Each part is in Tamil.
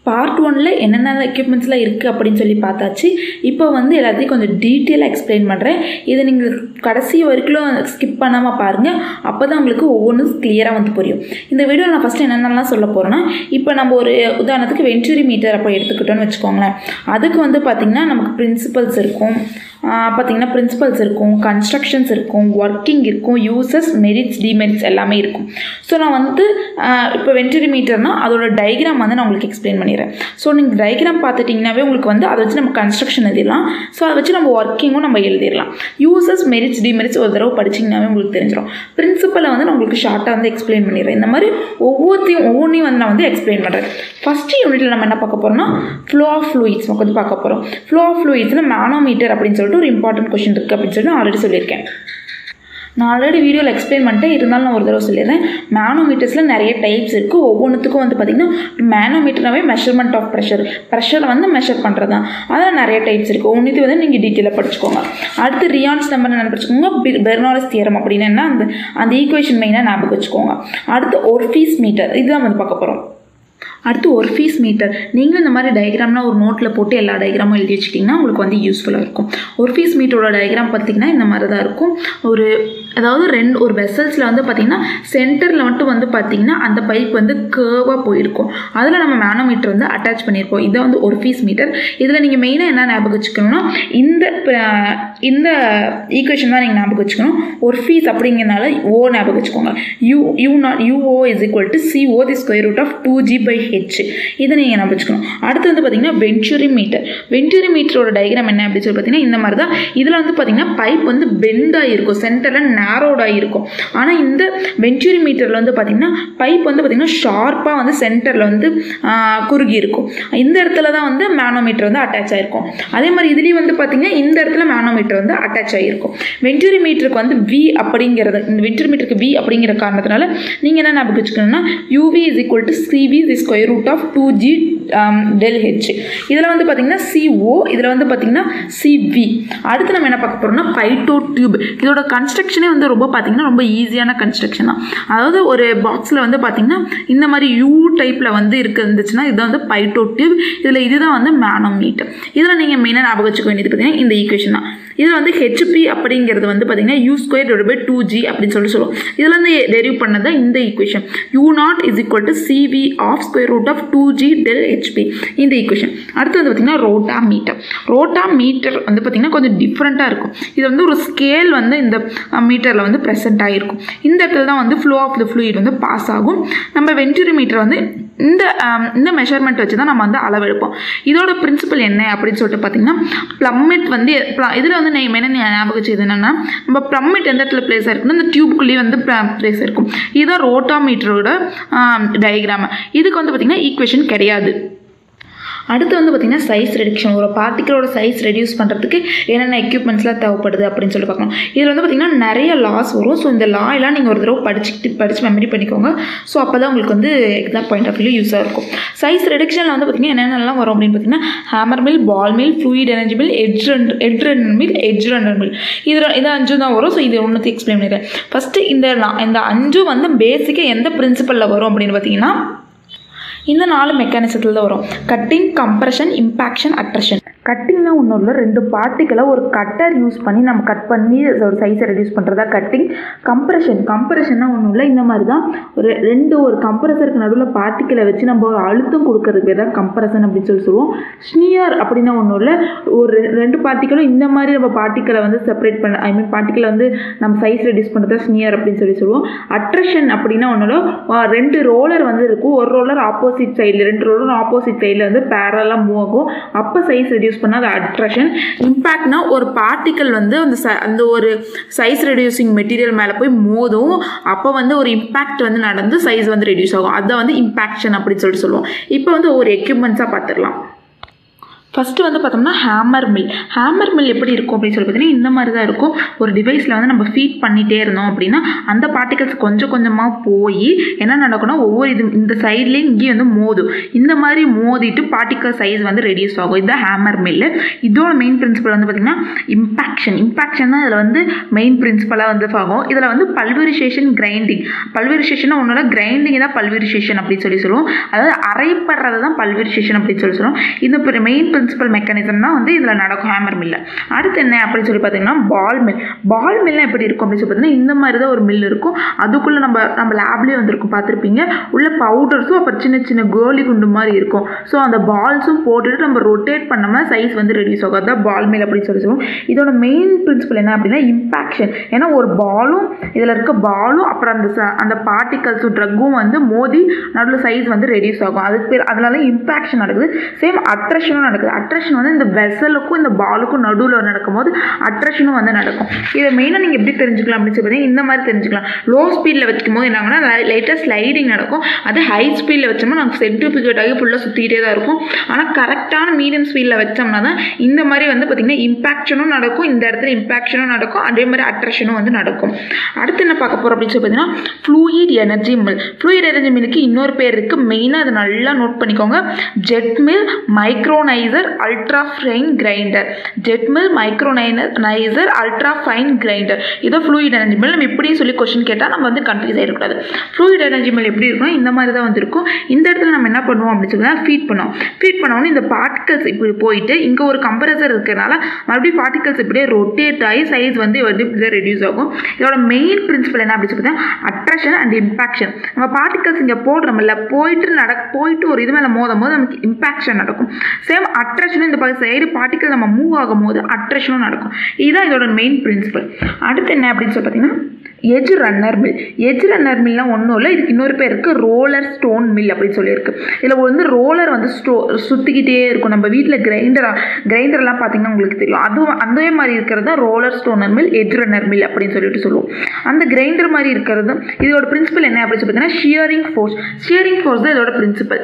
பார்ட் ஒனில் என்னென்ன எக்யூப்மெண்ட்ஸ்லாம் இருக்குது அப்படின்னு சொல்லி பார்த்தாச்சு இப்போ வந்து எல்லாத்தையும் கொஞ்சம் டீட்டெயிலாக எக்ஸ்பிளைன் பண்ணுறேன் இதை நீங்கள் கடைசி வரைக்கும் ஸ்கிப் பண்ணாமல் பாருங்கள் அப்போ தான் உங்களுக்கு ஒவ்வொன்றும் கிளியராக வந்து புரியும் இந்த வீடியோவில் நான் ஃபஸ்ட்டு என்னென்னலாம் சொல்ல போகிறேன்னா இப்போ நம்ம ஒரு உதாரணத்துக்கு வென்ச்சுரி மீட்டர் அப்போ எடுத்துக்கிட்டோன்னு வச்சுக்கோங்களேன் அதுக்கு வந்து பார்த்திங்கன்னா நமக்கு பிரின்சிபல்ஸ் இருக்கும் பார்த்திங்கன்னா பிரின்சிபல்ஸ் இருக்கும் கன்ஸ்ட்ரக்ஷன்ஸ் இருக்கும் ஒர்க்கிங் இருக்கும் யூசஸ் மெரிட்ஸ் டிமெரிட்ஸ் எல்லாமே இருக்கும் ஸோ நான் வந்து இப்போ வென்ச்சுரி மீட்டர்னால் அதோட டயக்ராம் வந்து நான் உங்களுக்கு எக்ஸ்பிளைன் பண்ணிடுறேன் ஸோ நீங்கள் டயக்ராம் பார்த்துட்டிங்கனாவே உங்களுக்கு வந்து அதை வச்சு நம்ம கன்ஸ்ட்ரக்ஷன் எழுதிடலாம் ஸோ அதை வச்சு நம்ம ஒர்க்கிங்கும் நம்ம எழுதிடலாம் யூசஸ் மெரிட்ஸ் டிமெரிட்ஸ் ஒரு தடவை படிச்சிங்கனாவே உங்களுக்கு தெரிஞ்சிடும் பிரின்சிபலை வந்து நான் உங்களுக்கு ஷார்ட்டாக வந்து எக்ஸ்பிளைன் பண்ணிடுறேன் இந்த மாதிரி ஒவ்வொருத்தையும் ஒவ்வொன்றையும் வந்து நான் வந்து எக்ஸ்பிளைன் பண்ணுறேன் ஃபஸ்ட்டு யூனிட்டில் நம்ம என்ன பார்க்க போகிறோம்னா ஃப்ளோ ஆஃப் ஃப்ளூயிட்ஸ் நம்ம வந்து பார்க்க போகிறோம் ஃப்ளோ ஆஃப் ஃப்ளூயிட்ஸில் மேனோமீட்டர் அப்படின்னு சொல்லிட்டு ஒரு இம்பார்ட்டன்ட் கொஷின் இருக்குது அப்படின்னு சொல்லிட்டு நான் ஆல்ரெடி சொல்லியிருக்கேன் நான் ஆல்ரெடி வீடியோவில் எக்ஸ்பிளைன் பண்ணிட்டேன் இருந்தாலும் நான் ஒரு தடவை சொல்லிடுறேன் மேனோமீட்டர்ஸில் நிறைய டைப்ஸ் இருக்குது ஒவ்வொன்றுத்துக்கும் வந்து பார்த்திங்கன்னா மேனோமீட்டர்னாவே மெஷர்மெண்ட் ஆஃப் ப்ரெஷர் ப்ரெஷரை வந்து மெஷர் பண்ணுறது தான் அதில் நிறைய டைப்ஸ் இருக்குது ஒன்றுத்து வந்து நீங்கள் டீட்டெயிலாக படிச்சுக்கோங்க அடுத்து ரியான்ஸ் நம்பர் என்ன படிச்சுக்கோங்க பெர்னாலஸ் தியரம் அப்படின்னு என்ன அந்த அந்த ஈக்குவேஷன் மெயினாக ஞாபகம் வச்சுக்கோங்க அடுத்து ஒர்ஃபீஸ் மீட்டர் இதுதான் வந்து பார்க்க போகிறோம் அடுத்து ஒரு ஃபீஸ் மீட்டர் நீங்களும் இந்த மாதிரி டயக்ராம்லாம் ஒரு நோட்டில் போட்டு எல்லா டயக்ராமும் எழுதி வச்சிட்டிங்கன்னா உங்களுக்கு வந்து யூஸ்ஃபுல்லாக இருக்கும் ஒரு ஃபீஸ் மீட்டரோட டயக்ராம் பார்த்திங்கன்னா இந்த மாதிரி தான் இருக்கும் ஒரு அதாவது ரெண்டு ஒரு வெசல்ஸில் வந்து பார்த்திங்கன்னா சென்டரில் மட்டும் வந்து பார்த்திங்கன்னா அந்த பைப் வந்து கேர்வாக போயிருக்கும் அதில் நம்ம மேனோமீட்டர் வந்து அட்டாச் பண்ணியிருக்கோம் இதை வந்து ஒரு ஃபீஸ் மீட்டர் இதில் நீங்கள் மெயினாக என்ன ஞாபகம் வச்சுக்கணும்னா இந்த இந்த ஈக்குவேஷன் தான் நீங்கள் ஞாபகம் வச்சுக்கணும் ஒரு ஃபீஸ் அப்படிங்கிறனால ஓ ஞாபகம் வச்சுக்கோங்க U U naught UO is equal to CO the square root of two G by H இதை நீங்கள் ஞாபகம் வச்சுக்கணும் அடுத்து வந்து பார்த்திங்கன்னா வென்ச்சுரி மீட்டர் வென்ச்சுரி மீட்டரோட டயக்ராம் என்ன அப்படின்னு சொல்லி பார்த்தீங்கன்னா இந்த மாதிரி தான் இதில் வந்து பார்த்திங்கன்னா பைப் வந்து பெண்டாக இருக்கும் சென்டரில் நேரோடாக இருக்கும் ஆனால் இந்த வென்ச்சுரி மீட்டரில் வந்து பார்த்திங்கன்னா பைப் வந்து பார்த்திங்கன்னா ஷார்ப்பாக வந்து சென்டரில் வந்து குறுகி இருக்கும் இந்த இடத்துல தான் வந்து மேனோமீட்டர் வந்து அட்டாச் ஆகிருக்கும் அதே மாதிரி இதுலேயும் வந்து பார்த்திங்கன்னா இந்த இடத்துல மேனோமீட்டர் வந்து அட்டாச் ஆகிருக்கும் வென்ச்சுரி மீட்டருக்கு வந்து வி அப்படிங்கிறது இந்த வென்ச்சுரி மீட்டருக்கு வி அப்படிங்கிற காரணத்தினால நீங்கள் என்ன ஞாபகம் வச்சுக்கணும்னா UV is equal to CV the square root of two G del H இதில் வந்து பார்த்திங்கன்னா சிஓ இதில் வந்து பார்த்திங்கன்னா சிவி அடுத்து நம்ம என்ன பார்க்க போகிறோம்னா பைட்டோ டியூப் இதோட கன்ஸ்ட்ரக்ஷனே வந்து ரொம்ப பார்த்திங்கன்னா ரொம்ப ஈஸியான கன்ஸ்ட்ரக்ஷன் தான் அதாவது ஒரு பாக்ஸில் வந்து பார்த்திங்கன்னா இந்த மாதிரி யூ டைப்பில் வந்து இருக்கு இருந்துச்சுன்னா இது வந்து பைட்டோ டியூப் இதில் இதுதான் வந்து மேனோமீட்டர் இதில் நீங்கள் மெயினாக ஞாபகம் வச்சுக்க வேண்டியது பார்த்திங்கன்னா இந்த ஈக்குவேஷன் தான் இதில் வந்து ஹெச்பி அப்படிங்கிறது வந்து பார்த்திங்கன்னா U square divide by two G அப்படின்னு சொல்லி சொல்லுவோம் இதில் வந்து டெரிவ் பண்ணது தான் இந்த equation U naught is equal to CV of square root of two G del HP இந்த ஈக்குவேஷன் அடுத்து வந்து பார்த்திங்கன்னா ரோட்டா மீட்டர் ரோட்டா மீட்டர் வந்து பார்த்திங்கன்னா கொஞ்சம் டிஃப்ரெண்ட்டாக இருக்கும் இது வந்து ஒரு ஸ்கேல் வந்து இந்த மீட்டரில் வந்து ப்ரெசென்ட் ஆகிருக்கும் இந்த இடத்துல தான் வந்து ஃப்ளோ ஆஃப் த ஃப்ளூயிட் வந்து பாஸ் ஆகும் நம்ம வென்ச்சுரி மீட்டர் வந்து இந்த இந்த மெஷர்மெண்ட் வச்சு தான் நம்ம வந்து அளவெடுப்போம் இதோட பிரின்சிபல் என்ன அப்படின்னு சொல்லிட்டு பார்த்தீங்கன்னா ப்ளம்மிட் வந்து இதில் வந்து நான் மெயினாக ஞாபகம் வச்சது என்னென்னா நம்ம ப்ளம்மிட் எந்த இடத்துல பிளேஸ் ஆயிருக்குன்னா இந்த டியூப்குள்ளேயே வந்து பிளேஸ் இருக்கும் இதுதான் ரோட்டா மீட்டரோட டயக்ராம் இதுக்கு வந்து பார்த்திங்கன்னா ஈக்குவேஷன் கிடையாது அடுத்து வந்து பார்த்திங்கன்னா சைஸ் ரெடிக்ஷன் ஒரு பார்ட்டிகளோட சைஸ் ரெடியூஸ் பண்ணுறதுக்கு என்னென்ன எக்யூப்மெண்ட்ஸ்லாம் தேவைப்படுது அப்படின்னு சொல்லி பார்க்கணும் இதில் வந்து பார்த்திங்கன்னா நிறைய லாஸ் வரும் ஸோ இந்த லா எல்லாம் நீங்கள் ஒரு தடவை படிச்சுட்டு படித்து மெமரி பண்ணிக்கோங்க ஸோ அப்போ தான் உங்களுக்கு வந்து எக்ஸாம் பாயிண்ட் ஆஃப் வியூ யூஸாக இருக்கும் சைஸ் ரெடிக்ஷனில் வந்து பார்த்திங்கன்னா என்னென்னலாம் வரும் அப்படின்னு பார்த்தீங்கன்னா hammer mill ball mill fluid energy mill edge ரெண்டு எட்ஜ் ரெண்டு மில் எட்ஜ் ரெண்டு மில் இதில் இது அஞ்சு தான் வரும் ஸோ இது ஒன்று எக்ஸ்பிளைன் பண்ணிடுறேன் ஃபஸ்ட்டு இந்த இந்த அஞ்சும் வந்து பேசிக்காக எந்த பிரின்சிபலில் வரும் அப்படின்னு பார்த்தீங்கன்னா இந்த நாலு மெக்கானிசத்தில் தான் வரும் கட்டிங் கம்ப்ரெஷன் இம்பாக்ஷன் அட்ரஷன் கட்டிங்னா ஒன்றும் இல்லை ரெண்டு பார்ட்டிகளை ஒரு கட்டர் யூஸ் பண்ணி நம்ம கட் பண்ணி அதோட சைஸை ரெடியூஸ் பண்ணுறதா கட்டிங் கம்ப்ரெஷன் கம்ப்ரெஷன்னா ஒன்றும் இல்லை இந்த மாதிரி தான் ஒரு ரெண்டு ஒரு கம்ப்ரஸருக்கு நடுவில் பார்ட்டிகளை வச்சு நம்ம ஒரு அழுத்தம் கொடுக்கறதுக்கு பேர் தான் கம்ப்ரஷன் அப்படின்னு சொல்லி சொல்லுவோம் ஸ்னியர் அப்படின்னா ஒன்றும் இல்லை ஒரு ரெண்டு பார்ட்டிகளும் இந்த மாதிரி நம்ம பார்ட்டிகளை வந்து செப்பரேட் பண்ண ஐ மீன் பார்ட்டிகளை வந்து நம்ம சைஸ் ரெடியூஸ் பண்ணுறதா ஸ்னியர் அப்படின்னு சொல்லி சொல்லுவோம் அட்ரஷன் அப்படின்னா ஒன்றும் இல்லை ரெண்டு ரோலர் வந்து இருக்கும் ஒரு ரோலர் ஆப்போசிட் சைடில் ரெண்டு ரோலர் ஆப்போசிட் சைடில் வந்து பேரலாக மூவ் ஆகும் அப்போ சைஸ் ரெடியூஸ் பண்ணால் அது அட்ராக்ஷன் இம்பேக்ட்னா ஒரு பார்ட்டிக்கல் வந்து அந்த ச அந்த ஒரு சைஸ் ரெடியூசிங் மெட்டீரியல் மேலே போய் மோதும் அப்போ வந்து ஒரு இம்பேக்ட் வந்து நடந்து சைஸ் வந்து ரெடியூஸ் ஆகும் அதை வந்து இம்பேக்ஷன் அப்படின்னு சொல்லிட்டு சொல்லுவோம் இப்போ வந்து ஒரு எக்யூப்மெண்ட்ஸாக பார்த்துடலாம் ஃபஸ்ட்டு வந்து பார்த்தோம்னா ஹேமர் மில் ஹேமர் மில் எப்படி இருக்கும் அப்படின்னு சொல்லி பார்த்தீங்கன்னா இந்த மாதிரி தான் இருக்கும் ஒரு டிவைஸில் வந்து நம்ம ஃபீட் பண்ணிகிட்டே இருந்தோம் அப்படின்னா அந்த பார்ட்டிகல்ஸ் கொஞ்சம் கொஞ்சமாக போய் என்ன நடக்கும்னா ஒவ்வொரு இது இந்த சைட்லேயும் இங்கேயும் வந்து மோதும் இந்த மாதிரி மோதிட்டு பார்ட்டிகல் சைஸ் வந்து ரெடியூஸ் ஆகும் இதுதான் ஹேமர் மில்லு இதோட மெயின் பிரின்சிபல் வந்து பார்த்திங்கன்னா இம்பாக்ஷன் இம்பாக்ஷன் தான் இதில் வந்து மெயின் பிரின்சிபலாக வந்து ஆகும் இதில் வந்து பல்வரிசேஷன் கிரைண்டிங் பல்வரிசேஷன் ஒன்றோட கிரைண்டிங் தான் பல்வரிசேஷன் அப்படின்னு சொல்லி சொல்லுவோம் அதாவது அரைப்படுறது தான் பல்வரிசேஷன் அப்படின்னு சொல்லி சொல்லுவோம் இந்த மெயின் பிரின்சிபல் மெக்கானிசம் தான் வந்து இதில் நடக்கும் ஹேமர் மில்ல அடுத்து என்ன அப்படின்னு சொல்லி பார்த்தீங்கன்னா பால் மில் பால் மில்லாம் எப்படி இருக்கும் அப்படின்னு சொல்லி பார்த்தீங்கன்னா இந்த மாதிரி தான் ஒரு மில் இருக்கும் அதுக்குள்ளே நம்ம நம்ம லேப்லேயே வந்துருக்கும் பார்த்துருப்பீங்க உள்ள பவுடர்ஸும் அப்புறம் சின்ன சின்ன கோலி குண்டு மாதிரி இருக்கும் ஸோ அந்த பால்ஸும் போட்டுட்டு நம்ம ரொட்டேட் பண்ணோம்னா சைஸ் வந்து ரெடியூஸ் ஆகும் அதான் பால் மில் அப்படின்னு சொல்லி சொல்லுவோம் இதோட மெயின் பிரின்சிபல் என்ன அப்படின்னா இம்பாக்ஷன் ஏன்னா ஒரு பாலும் இதில் இருக்க பாலும் அப்புறம் அந்த ச- அந்த பார்ட்டிகல்ஸும் ட்ரக்கும் வந்து மோதி நடுவில் சைஸ் வந்து ரெடியூஸ் ஆகும் அதுக்கு பேர் அதனால இம்பாக்ஷன் நடக்குது சேம் அட்ரஷனும் நடக்குது அட்ரஷன் வந்து இந்த வெசலுக்கும் இந்த பாலுக்கும் நடுவில் நடக்கும்போது அட்ரஷனும் வந்து நடக்கும் இதை மெயினாக நீங்கள் எப்படி தெரிஞ்சுக்கலாம் அப்படின்னு சொல்லி பார்த்தீங்கன்னா இந்த மாதிரி தெரிஞ்சுக்கலாம் லோ ஸ்பீடில் வைக்கும் போது என்னாங்கன்னா லைட்டாக ஸ்லைடிங் நடக்கும் அது ஹை ஸ்பீடில் வச்சோம்னா நமக்கு சென்ட்ரிபிகேட் ஆகி ஃபுல்லாக சுற்றிக்கிட்டே தான் இருக்கும் ஆனால் கரெக்டான மீடியம் ஸ்பீடில் வச்சோம்னா தான் இந்த மாதிரி வந்து பார்த்திங்கன்னா இம்பாக்ஷனும் நடக்கும் இந்த இடத்துல இம்பாக்ஷனும் நடக்கும் அதே மாதிரி அட்ரஷனும் வந்து நடக்கும் அடுத்து என்ன பார்க்க போகிறோம் அப்படின்னு சொல்லி பார்த்தீங்கன்னா fluid energy mill fluid energy மில்லுக்கு இன்னொரு பேர் இருக்குது மெயினாக அதை நல்லா நோட் பண்ணிக்கோங்க jet mill micronizer ultra fine grinder jet mill micronizer ultra fine grinder இதோ ஃப்ளூயிட் எனர்ஜி மில் நம்ம இப்படியும் சொல்லி கொஸ்டின் கேட்டால் நம்ம வந்து கன்ஃபியூஸ் ஆகிடக்கூடாது ஃப்ளூயிட் எனர்ஜி மில் எப்படி இருக்கும்னா இந்த மாதிரி தான் வந்து இருக்கும் இந்த இடத்துல நம்ம என்ன பண்ணுவோம் அப்படின்னு சொல்லி ஃபீட் பண்ணுவோம் ஃபீட் பண்ணோன்னே இந்த பார்ட்டிகல்ஸ் இப்படி போயிட்டு இங்கே ஒரு கம்ப்ரஸர் இருக்கிறனால மறுபடியும் பார்ட்டிகல்ஸ் இப்படியே ரொட்டேட் ஆகி சைஸ் வந்து வந்து இப்படி ரெடியூஸ் ஆகும் இதோட மெயின் பிரின்சிபல் என்ன அப்படின்னு சொல்லி அட்ராக்ஷன் அண்ட் இம்பாக்ஷன் நம்ம பார்ட்டிகல்ஸ் இங்கே போடுறோம்ல போயிட்டு நட போயிட்டு ஒரு இது மேலே மோதும் போது நமக்கு இம்பாக்ஷன் நடக்கும் சேம் அட்ராக்ஷனும் இந்த சைடு பார்ட்டிகல் நம்ம மூவ் ஆகும் போது அட்ராக்ஷனும் நடக்கும் இதுதான் இதோட மெயின் பிரின்சிபல் அடுத்து என்ன அப்படின்னு சொல்லி பார்த்தீங்கன்னா edge runner mill edge runner மில்லாம் ஒன்றும் இல்லை இதுக்கு இன்னொரு பேர் இருக்குது ரோலர் ஸ்டோன் மில் அப்படின்னு சொல்லியிருக்கு இதில் வந்து ரோலர் வந்து ஸ்டோ சுற்றிக்கிட்டே இருக்கும் நம்ம வீட்டில் கிரைண்டரா கிரைண்டர்லாம் பார்த்தீங்கன்னா உங்களுக்கு தெரியும் அதுவும் அதே மாதிரி இருக்கிறது தான் roller stoner mill edge runner mill அப்படின்னு சொல்லிட்டு சொல்லுவோம் அந்த கிரைண்டர் மாதிரி இருக்கிறது இதோட பிரின்சிபல் என்ன அப்படின்னு சொல்லி பார்த்தீங்கன்னா ஷியரிங் ஃபோர்ஸ் ஷியரிங் ஃபோர்ஸ் தான் இதோட பிரின்சிபல்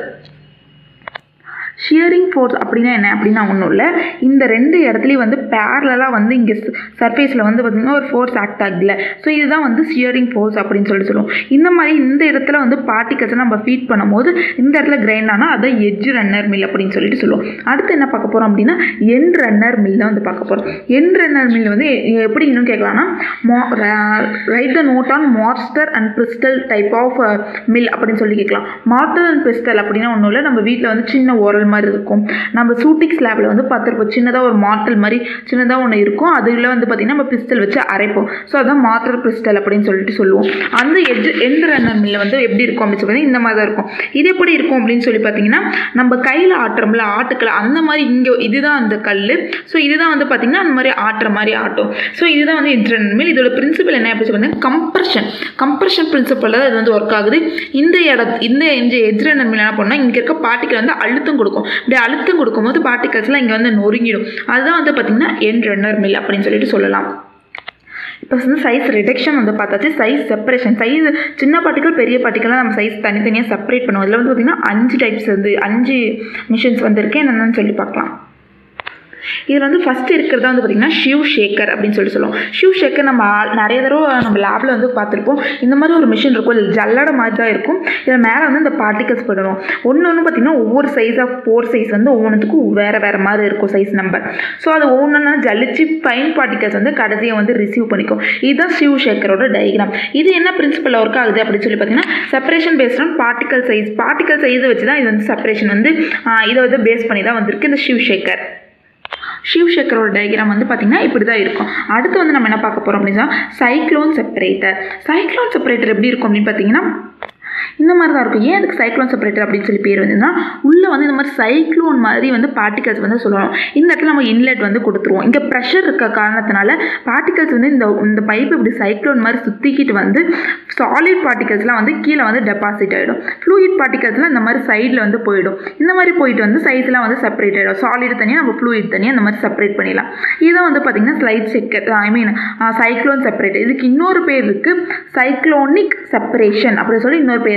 ஷியரிங் ஃபோர்ஸ் அப்படின்னா என்ன அப்படின்னா ஒன்றும் இல்லை இந்த ரெண்டு இடத்துலையும் வந்து பேரலாக வந்து இங்கே சர்ஃபேஸில் வந்து பார்த்திங்கன்னா ஒரு ஃபோர்ஸ் ஆக்ட் ஆகுதுல ஸோ இதுதான் வந்து ஷியரிங் ஃபோர்ஸ் அப்படின்னு சொல்லிட்டு சொல்லுவோம் இந்த மாதிரி இந்த இடத்துல வந்து பார்ட்டிகல்ஸை நம்ம ஃபீட் பண்ணும்போது இந்த இடத்துல கிரைண்ட் ஆனால் அதை எட்ஜ் ரன்னர் மில் அப்படின்னு சொல்லிட்டு சொல்லுவோம் அடுத்து என்ன பார்க்க போகிறோம் அப்படின்னா என் ரன்னர் மில் தான் வந்து பார்க்க போகிறோம் என் ரன்னர் மில் வந்து எ- எப்படி இன்னும் கேட்கலாம்னா மோ write the note on master and bristle type of mill அப்படின்னு சொல்லி கேட்கலாம் மார்டர் அண்ட் பிரிஸ்டல் அப்படின்னா ஒன்றும் இல்லை நம்ம வீட்டில் வந்து சின்ன ஓரல் மாதிரி இருக்கும் நம்ம சூட்டிக்ஸ் லேபில் வந்து பார்த்துருப்போம் சின்னதாக ஒரு மார்டல் மாதிரி சின்னதாக ஒன்று இருக்கும் அதில் வந்து பார்த்திங்கன்னா நம்ம பிஸ்டல் வச்சு அரைப்போம் ஸோ அதான் மார்டர் பிரிஸ்டல் அப்படின்னு சொல்லிட்டு சொல்லுவோம் அந்த எஜ் எந்த ரன்னர் மில்ல வந்து எப்படி இருக்கும் அப்படின்னு சொல்லி இந்த மாதிரி தான் இருக்கும் இது எப்படி இருக்கும் அப்படின்னு சொல்லி பார்த்தீங்கன்னா நம்ம கையில் ஆட்டுறோம்ல ஆட்டுக்கல் அந்த மாதிரி இங்கே இதுதான் அந்த கல் ஸோ இதுதான் வந்து பார்த்திங்கன்னா அந்த மாதிரி ஆட்டுற மாதிரி ஆட்டும் ஸோ இதுதான் வந்து இன்டர்னல் மில் இதோட பிரின்சிபல் என்ன அப்படின்னு சொல்லி கம்ப்ரெஷன் கம்ப்ரெஷன் பிரின்சிபல் தான் இது வந்து ஒர்க் ஆகுது இந்த இடம் இந்த இந்த எஜ்ரனர் மில் என்ன பண்ணால் இங்கே இருக்க பார்ட்டிக்கல் வந்து அழுத்தம் கொடுக்கும் இப்படி அழுத்தம் கொடுக்கும்போது பார்ட்டிகல்ஸ்லாம் இங்கே வந்து நொறுங்கிடும் அதுதான் வந்து பார்த்திங்கன்னா என் ரன்னர் மில் அப்படின்னு சொல்லிட்டு சொல்லலாம் இப்போ வந்து சைஸ் ரிடக்ஷன் வந்து பார்த்தாச்சு சைஸ் செப்பரேஷன் சைஸ் சின்ன பார்ட்டிக்கல் பெரிய பார்ட்டிக்கலாக நம்ம சைஸ் தனித்தனியாக செப்பரேட் பண்ணுவோம் இதில் வந்து பார்த்திங்கன்னா அஞ்சு டைப்ஸ் வந்து அஞ்சு மிஷின்ஸ் வந்து இருக்கு என்னென்னு சொல்லி பார்க்கலாம் இதில் வந்து ஃபஸ்ட்டு இருக்கிறதா வந்து பார்த்திங்கன்னா ஷிவ் ஷேக்கர் அப்படின்னு சொல்லி சொல்லுவோம் ஷிவ் ஷேக்கர் நம்ம ஆல்- நிறைய தடவை நம்ம லேபில் வந்து பார்த்துருப்போம் இந்த மாதிரி ஒரு மிஷின் இருக்கும் இது ஜல்லடை மாதிரி தான் இருக்கும் இதில் மேலே வந்து இந்த பார்ட்டிகல்ஸ் போடணும் ஒன்று ஒன்று பார்த்திங்கன்னா ஒவ்வொரு சைஸ் ஆஃப் போர் சைஸ் வந்து ஒவ்வொன்றுத்துக்கும் வேறு வேறு மாதிரி இருக்கும் சைஸ் நம்பர் ஸோ அது ஒவ்வொன்றா ஜலிச்சு ஃபைன் பார்ட்டிகல்ஸ் வந்து கடைசியாக வந்து ரிசீவ் பண்ணிக்கும் இதுதான் ஷிவ் ஷேக்கரோட டயக்ராம் இது என்ன பிரின்சிபல் ஒர்க் ஆகுது அப்படின்னு சொல்லி பார்த்தீங்கன்னா separation based on particle size particle சைஸை வச்சு தான் இது வந்து செப்பரேஷன் வந்து ஆ, இதை வந்து பேஸ் பண்ணி தான் வந்திருக்கு இந்த ஷிவ் ஷேக்கர் ஷிவ் சக்கரோட டயக்ராம் வந்து பார்த்திங்கன்னா இப்படி தான் இருக்கும் அடுத்து வந்து நம்ம என்ன பார்க்க போகிறோம் அப்படின்னா சைக்ளோன் செப்பரேட்டர் சைக்ளோன் செப்பரேட்டர் எப்படி இருக்கும் அப்படின்னு பார்த்தீங்கன்னா இந்த மாதிரி தான் இருக்கும் ஏன் அதுக்கு சைக்ளோன் செப்பரேட்டர் அப்படின்னு சொல்லி பேர் வந்ததுன்னா உள்ளே வந்து இந்த மாதிரி சைக்ளோன் மாதிரி வந்து பார்ட்டிகல்ஸ் வந்து சொல்லணும் இந்த இடத்துல நம்ம இன்லெட் வந்து கொடுத்துருவோம் இங்கே ப்ரெஷர் இருக்க காரணத்தினால பார்ட்டிகல்ஸ் வந்து இந்த இந்த பைப் இப்படி சைக்ளோன் மாதிரி சுற்றிக்கிட்டு வந்து சாலிட் பார்ட்டிகல்ஸ்லாம் வந்து கீழே வந்து டெபாசிட் ஆகிடும் ஃப்ளூயிட் பார்ட்டிகல்ஸ்லாம் இந்த மாதிரி சைடில் வந்து போயிடும் இந்த மாதிரி போயிட்டு வந்து சைஸ்லாம் வந்து செப்பரேட் ஆகிடும் சாலிட் தனியாக நம்ம ஃப்ளூயிட் தனியாக இந்த மாதிரி செப்பரேட் பண்ணிடலாம் இதான் வந்து பார்த்திங்கன்னா slide checker I mean cyclone separator இதுக்கு இன்னொரு பேர் இருக்குது சைக்ளோனிக் செப்பரேஷன் அப்படின்னு சொல்லி இன்னொரு பேர் இருக்குது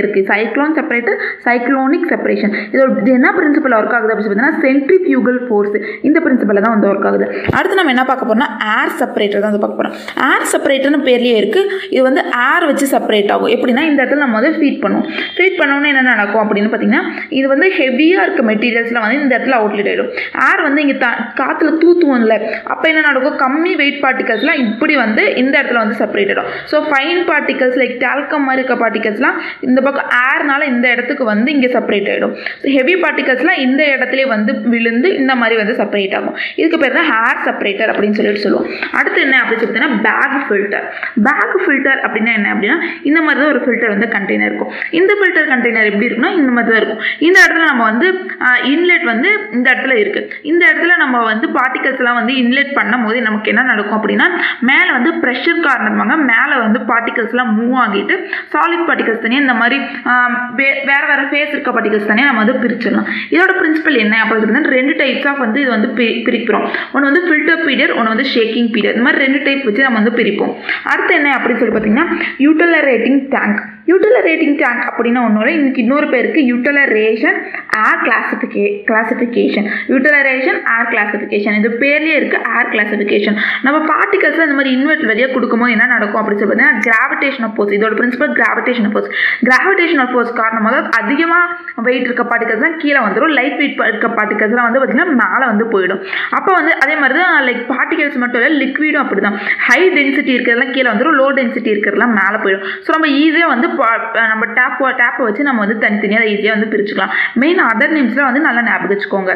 இருக்குது சைக்ளோன் செப்பரேட்டர் சைக்ளோனிக் செப்பரேஷன் இதோட இது என்ன பிரின்சிபல் ஒர்க் ஆகுது அப்படின்னு பார்த்தீங்கன்னா சென்ட்ரிஃபியூகல் ஃபோர்ஸ் இந்த பிரின்சிபலில் தான் வந்து ஒர்க் ஆகுது அடுத்து நம்ம என்ன பார்க்க போறோம்னா ஏர் செப்பரேட்டர் தான் வந்து பார்க்க போகிறோம் ஏர் செப்பரேட்டர்னு பேர்லேயே இருக்குது இது வந்து ஏர் வச்சு செப்பரேட் ஆகும் எப்படின்னா இந்த இடத்துல நம்ம வந்து ஃபீட் பண்ணுவோம் ஃபீட் பண்ணோன்னே என்ன நடக்கும் அப்படின்னு பார்த்தீங்கன்னா இது வந்து ஹெவியாக இருக்க மெட்டீரியல்ஸ்லாம் வந்து இந்த இடத்துல அவுட்லெட் ஆகிடும் ஏர் வந்து இங்கே தா காற்றுல தூத்துவோம்ல அப்போ என்ன நடக்கும் கம்மி வெயிட் பார்ட்டிகல்ஸ்லாம் இப்படி வந்து இந்த இடத்துல வந்து செப்பரேட் ஆகிடும் so fine particles like talcum மாதிரி இருக்க பார்ட்டிகல்ஸ்லாம் இந்த பக்கம் ஏர்னால இந்த இடத்துக்கு வந்து இங்கே செப்பரேட் ஆகிடும் ஸோ ஹெவி பார்ட்டிகல்ஸ்லாம் இந்த இடத்துல வந்து விழுந்து இந்த மாதிரி வந்து செப்பரேட் ஆகும் இதுக்கு பேர் தான் ஹேர் செப்பரேட்டர் அப்படின்னு சொல்லிட்டு சொல்லுவோம் அடுத்து என்ன அப்படின்னு சொல்லிட்டுனா பேக் ஃபில்டர் பேக் ஃபில்டர் அப்படின்னா என்ன அப்படின்னா இந்த மாதிரி தான் ஒரு ஃபில்டர் வந்து கண்டெய்னர் இருக்கும் இந்த ஃபில்டர் கண்டெய்னர் எப்படி இருக்குன்னா இந்த மாதிரி தான் இருக்கும் இந்த இடத்துல நம்ம வந்து இன்லெட் வந்து இந்த இடத்துல இருக்குது இந்த இடத்துல நம்ம வந்து பார்ட்டிகல்ஸ்லாம் வந்து இன்லெட் பண்ணும் போது நமக்கு என்ன நடக்கும் அப்படின்னா மேலே வந்து ப்ரெஷர் காரணமாக மேலே வந்து பார்ட்டிகல்ஸ்லாம் மூவ் ஆகிட்டு சாலிட் பார்ட்டிகல்ஸ் தனியாக இந்த மாதிரி ஆஹ், வே- வேற வேற ஃபேஸ் இருக்க பார்ட்டிகல்ஸ் தனியாக நம்ம வந்து பிரிச்சிடலாம் இதோட பிரின்சிபல் என்ன அப்படின்னு பார்த்தீங்கன்னா ரெண்டு டைப்ஸ் ஆஃப் வந்து இது வந்து பி- பிரிக்கிறோம் ஒன்று வந்து ஃபில்டர் பீரியட் ஒன்று வந்து ஷேக்கிங் பீரியட் இந்த மாதிரி ரெண்டு டைப் வச்சு நம்ம வந்து பிரிப்போம் அடுத்து என்ன அப்படின்னு சொல்லி பார்த்தீங்கன்னா யூட்டிலரேட்டிங் டேங்க் யூட்டிலரேட்டிங் டேங்க் அப்படின்னா ஒன்றும் இல்லை இன்னைக்கு இன்னொரு பேருக்கு யூட்டிலரேஷன் ஏர் கிளாசிஃபிகே கிளாசிஃபிகேஷன் யூட்டிலரேஷன் ஏர் கிளாசிஃபிகேஷன் இது பேர்லேயே இருக்குது ஏர் கிளாசிஃபிகேஷன் நம்ம பார்ட்டிகல்ஸ் இந்த மாதிரி இன்வெர்ட் வழியாக கொடுக்கும்போது என்ன நடக்கும் அப்படின்னு சொல்லி பார்த்தீங்கன்னா கிராவிடேஷன் ஃபோர்ஸ் இதோட principle gravitation force gravitation force காரணமாக அதிகமாக வெயிட் இருக்க பார்ட்டிகல்ஸ் தான் கீழே வந்துடும் லைட் வெயிட் இருக்க பார்ட்டிகல்ஸ்லாம் வந்து பார்த்திங்கன்னா மேலே வந்து போயிடும் அப்போ வந்து அதே மாதிரி தான் லைக் பார்ட்டிகல்ஸ் மட்டும் இல்லை லிக்விடும் அப்படி தான் ஹை டென்சிட்டி இருக்கிறதுலாம் கீழே வந்துடும் லோ டென்சிட்டி இருக்கிறதுலாம் மேலே போயிடும் ஸோ நம்ம ஈஸியாக வந்து பா- நம்ம டேப் டேப்பை வச்சு நம்ம வந்து தனித்தனியாக ஈஸியாக வந்து பிரிச்சுக்கலாம் மெயின் அதர் நேம்ஸ்லாம் வந்து நல்லா ஞாபகம் வச்சுக்கோங்க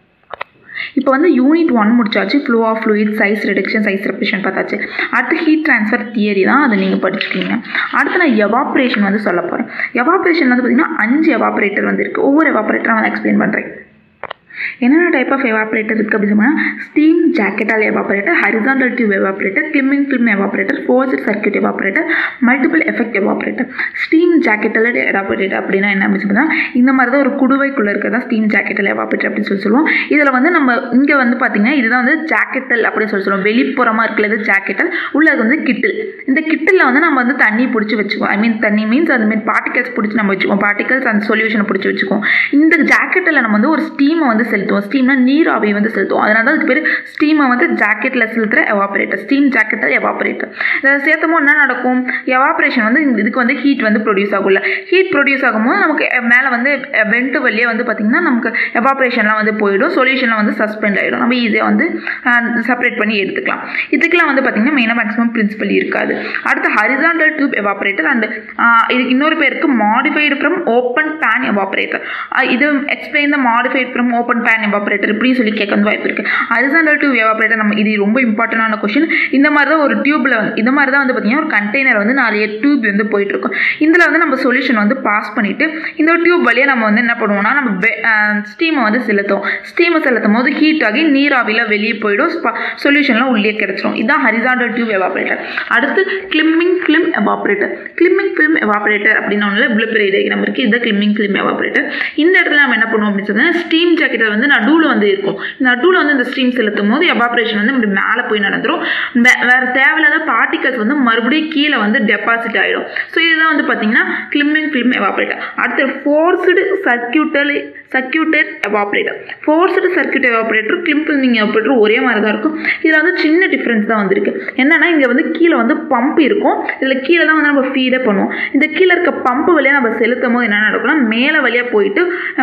இப்போ வந்து யூனிட் ஒன் முடிச்சாச்சு flow of fluid size reduction size separation பார்த்தாச்சு அடுத்து ஹீட் ட்ரான்ஸ்ஃபர் தியரி தான் அதை நீங்கள் படிச்சுக்கீங்க அடுத்து நான் எவாப்ரேஷன் வந்து சொல்ல போகிறேன் எவாப்ரேஷன் வந்து பார்த்தீங்கன்னா அஞ்சு எவாப்ரேட்டர் வந்து இருக்குது ஒவ்வொரு எவாப்ரேட்டரும் நான் எக்ஸ்பிளைன் பண்ணுறேன் என்னென்ன டைப் ஆஃப் எவாப்ரேட்டர் இருக்குது அப்படின்னு சொன்னால் ஸ்டீம் ஜாக்கெட்டால் evaporator horizontal tube evaporator climbing film evaporator forced circuit evaporator multiple effect evaporator steam ஜாக்கெட்டால் எவாப்ரேட்டர் அப்படின்னா என்ன அப்படின்னு சொன்னால் இந்த மாதிரி தான் ஒரு குடுவைக்குள்ளே இருக்கிறதா ஸ்டீம் ஜாக்கெட்டில் எவாப்ரேட்டர் அப்படின்னு சொல்லி சொல்லுவோம் இதில் வந்து நம்ம இங்கே வந்து பார்த்தீங்கன்னா இதுதான் வந்து ஜாக்கெட்டல் அப்படின்னு சொல்லி சொல்லுவோம் வெளிப்புறமாக இருக்கிறது ஜாக்கெட்டல் உள்ளது வந்து கிட்டில் இந்த கிட்டில் வந்து நம்ம வந்து தண்ணி பிடிச்சி வச்சுக்குவோம் ஐ மீன் தண்ணி மீன்ஸ் அது மீன் பார்ட்டிகல்ஸ் பிடிச்சி நம்ம வச்சுக்குவோம் பார்ட்டிகல்ஸ் அந்த சொல்யூஷனை பிடிச்சி வச்சுக்குவோம் இந்த ஜாக்கெட்டில் நம்ம வந்து ஒரு ஸ்டீமை வந்து செலுத்துவோம் ஸ்டீம்னா நீர் ஆவியை வந்து செலுத்துவோம் அதனால தான் அதுக்கு பேர் ஸ்டீமை வந்து ஜாக்கெட்டில் செலுத்துகிற எவாபரேட்டர் ஸ்டீம் ஜாக்கெட்டில் எவாபரேட்டர் இதை சேர்த்தும் போது என்ன நடக்கும் எவாபரேஷன் வந்து இந்த இதுக்கு வந்து ஹீட் வந்து ப்ரொடியூஸ் ஆகும்ல ஹீட் ப்ரொடியூஸ் ஆகும்போது நமக்கு மேலே வந்து வெண்ட் வழியே வந்து பார்த்திங்கன்னா நமக்கு எவாபரேஷன்லாம் வந்து போயிடும் சொல்யூஷன்லாம் வந்து சஸ்பெண்ட் ஆகிடும் நம்ம ஈஸியாக வந்து செப்பரேட் பண்ணி எடுத்துக்கலாம் இதுக்கெல்லாம் வந்து பார்த்திங்கன்னா மெயினாக மேக்ஸிமம் பிரின்சிபல் இருக்காது அடுத்து ஹரிசாண்டல் டியூப் எவாபரேட்டர் அண்ட் இதுக்கு இன்னொரு பேருக்கு modified from open pan evaporator இது explain the modified from open pan evaporator இப்படின்னு சொல்லி கேட்க வந்து வாய்ப்பு இருக்குது ஹரிசாண்டல் டியூப் எவாபரேட்டர் நம்ம இது ரொம்ப இம்பார்ட்டண்டான கொஷின் இந்த மாதிரி தான் ஒரு டியூப்பில் வந்து இந்த மாதிரி தான் வந்து பார்த்திங்கன்னா ஒரு கண்டெய்னர் வந்து நிறைய டியூப் வந்து போயிட்டு இருக்கும் இதில் வந்து நம்ம சொல்யூஷன் வந்து பாஸ் பண்ணிவிட்டு இந்த டியூப் வழியாக நம்ம வந்து என்ன பண்ணுவோம்னா நம்ம ஸ்டீமை வந்து செலுத்துவோம் ஸ்டீமை செலுத்தும் போது ஹீட் ஆகி நீராவியில் வெளியே போயிடும் சொல்யூஷன்லாம் உள்ளே கிடச்சிரும் இதுதான் ஹரிசாண்டல் டியூப் எவாபரேட்டர் அடுத்து climbing film evaporator climbing film evaporator அப்படின்னு ஒன்றில் இவ்வளோ பெரிய டயக்ராம் இருக்குது இதுதான் கிளிம்மிங் ஃபிலிம் எவாபரேட்டர் இந்த இடத்துல நம்ம என்ன பண்ணுவோம் அப்படின்னு சொன்னால் ஸ்டீம் ஜாக்கெட்டில் வந்து நடுவில் வந்து இருக்கும் நடுவில் வந்து இந்த ஸ்டீம் செலுத்தும் போது எவாபரேஷன் வந்து இப்படி மேலே போய் நடந்துரும் வே- வேற தேவையில்லாத பார்ட்டிகல்ஸ் வந்து மறுபடியும் கீழே வந்து டெபாசிட் ஆகிடும் ஸோ இதுதான் வந்து பார்த்தீங்கன்னா கிளிம்மிங் ஃபிலிம் எவாபரேட்டர் அடுத்து forced circuital circuited evaporator forced circuit evaporator climb filming evaporator ஒரே மாதிரி தான் இருக்கும் இதில் வந்து சின்ன டிஃப்ரென்ஸ் தான் வந்திருக்கு என்னன்னா இங்கே வந்து கீழே வந்து பம்ப் இருக்கும் இதில் கீழே தான் வந்து நம்ம ஃபீடே பண்ணுவோம் இந்த கீழே இருக்க பம்பு வழியாக நம்ம செலுத்தும் போது என்ன நடக்கும்னா மேலே வழியாக போயிட்டு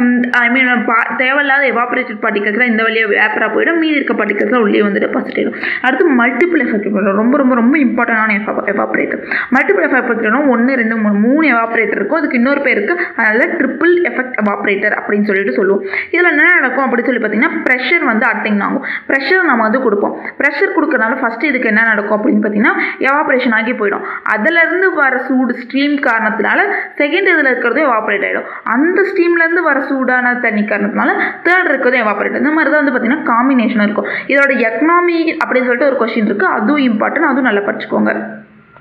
ஐ மீன் தேவையில்லாத எவாபரேட்டட் பார்ட்டிகல்ஸ்லாம் இந்த வழியாக வேப்பராக போயிடும் மீதி இருக்க பார்ட்டிகல்ஸ்லாம் உள்ளே வந்து டெபாசிட் ஆகிடும் அடுத்து மல்டிபிள் எஃபெக்ட் ரொம்ப ரொம்ப ரொம்ப இம்பார்ட்டண்டான எவாபரேட்டர் மல்டிபிள் எவாபரேட்டர்னா ஒன்று ரெண்டு மூணு மூணு எவாபரேட்டர் இருக்கும் அதுக்கு இன்னொரு பேருக்கு அதனால ட்ரிபிள் எஃபெக்ட் எவாபரேட்டர் அப்படின்னு சொல்லிட்டு சொல்லுவோம் இதில் என்ன நடக்கும் அப்படின்னு சொல்லி பார்த்தீங்கன்னா ப்ரெஷர் வந்து அட்டைன் ஆகும் ப்ரெஷர் நம்ம வந்து கொடுப்போம் ப்ரெஷர் கொடுக்கறனால ஃபஸ்ட்டு இதுக்கு என்ன நடக்கும் அப்படின்னு பார்த்தீங்கன்னா எவாபரேஷன் ஆகி போயிடும் அதுலேருந்து வர சூடு ஸ்ட்ரீம் காரணத்தினால செகண்ட் இதில் இருக்கிறதும் எவாபரேட் ஆகிடும் அந்த ஸ்டீம்லேருந்து வர சூடான தண்ணி காரணத்தினால தேர்ட் இருக்கிறதும் எவாபரேட் இந்த மாதிரி தான் வந்து பார்த்தீங்கன்னா காம்பினேஷன் இருக்கும் இதோட எக்கனாமி அப்படின்னு சொல்லிட்டு ஒரு கொஷின் இருக்குது அதுவும் இம்பார்ட்டன்ட் அதுவும் நல்லா படிச்சுக்கோங்க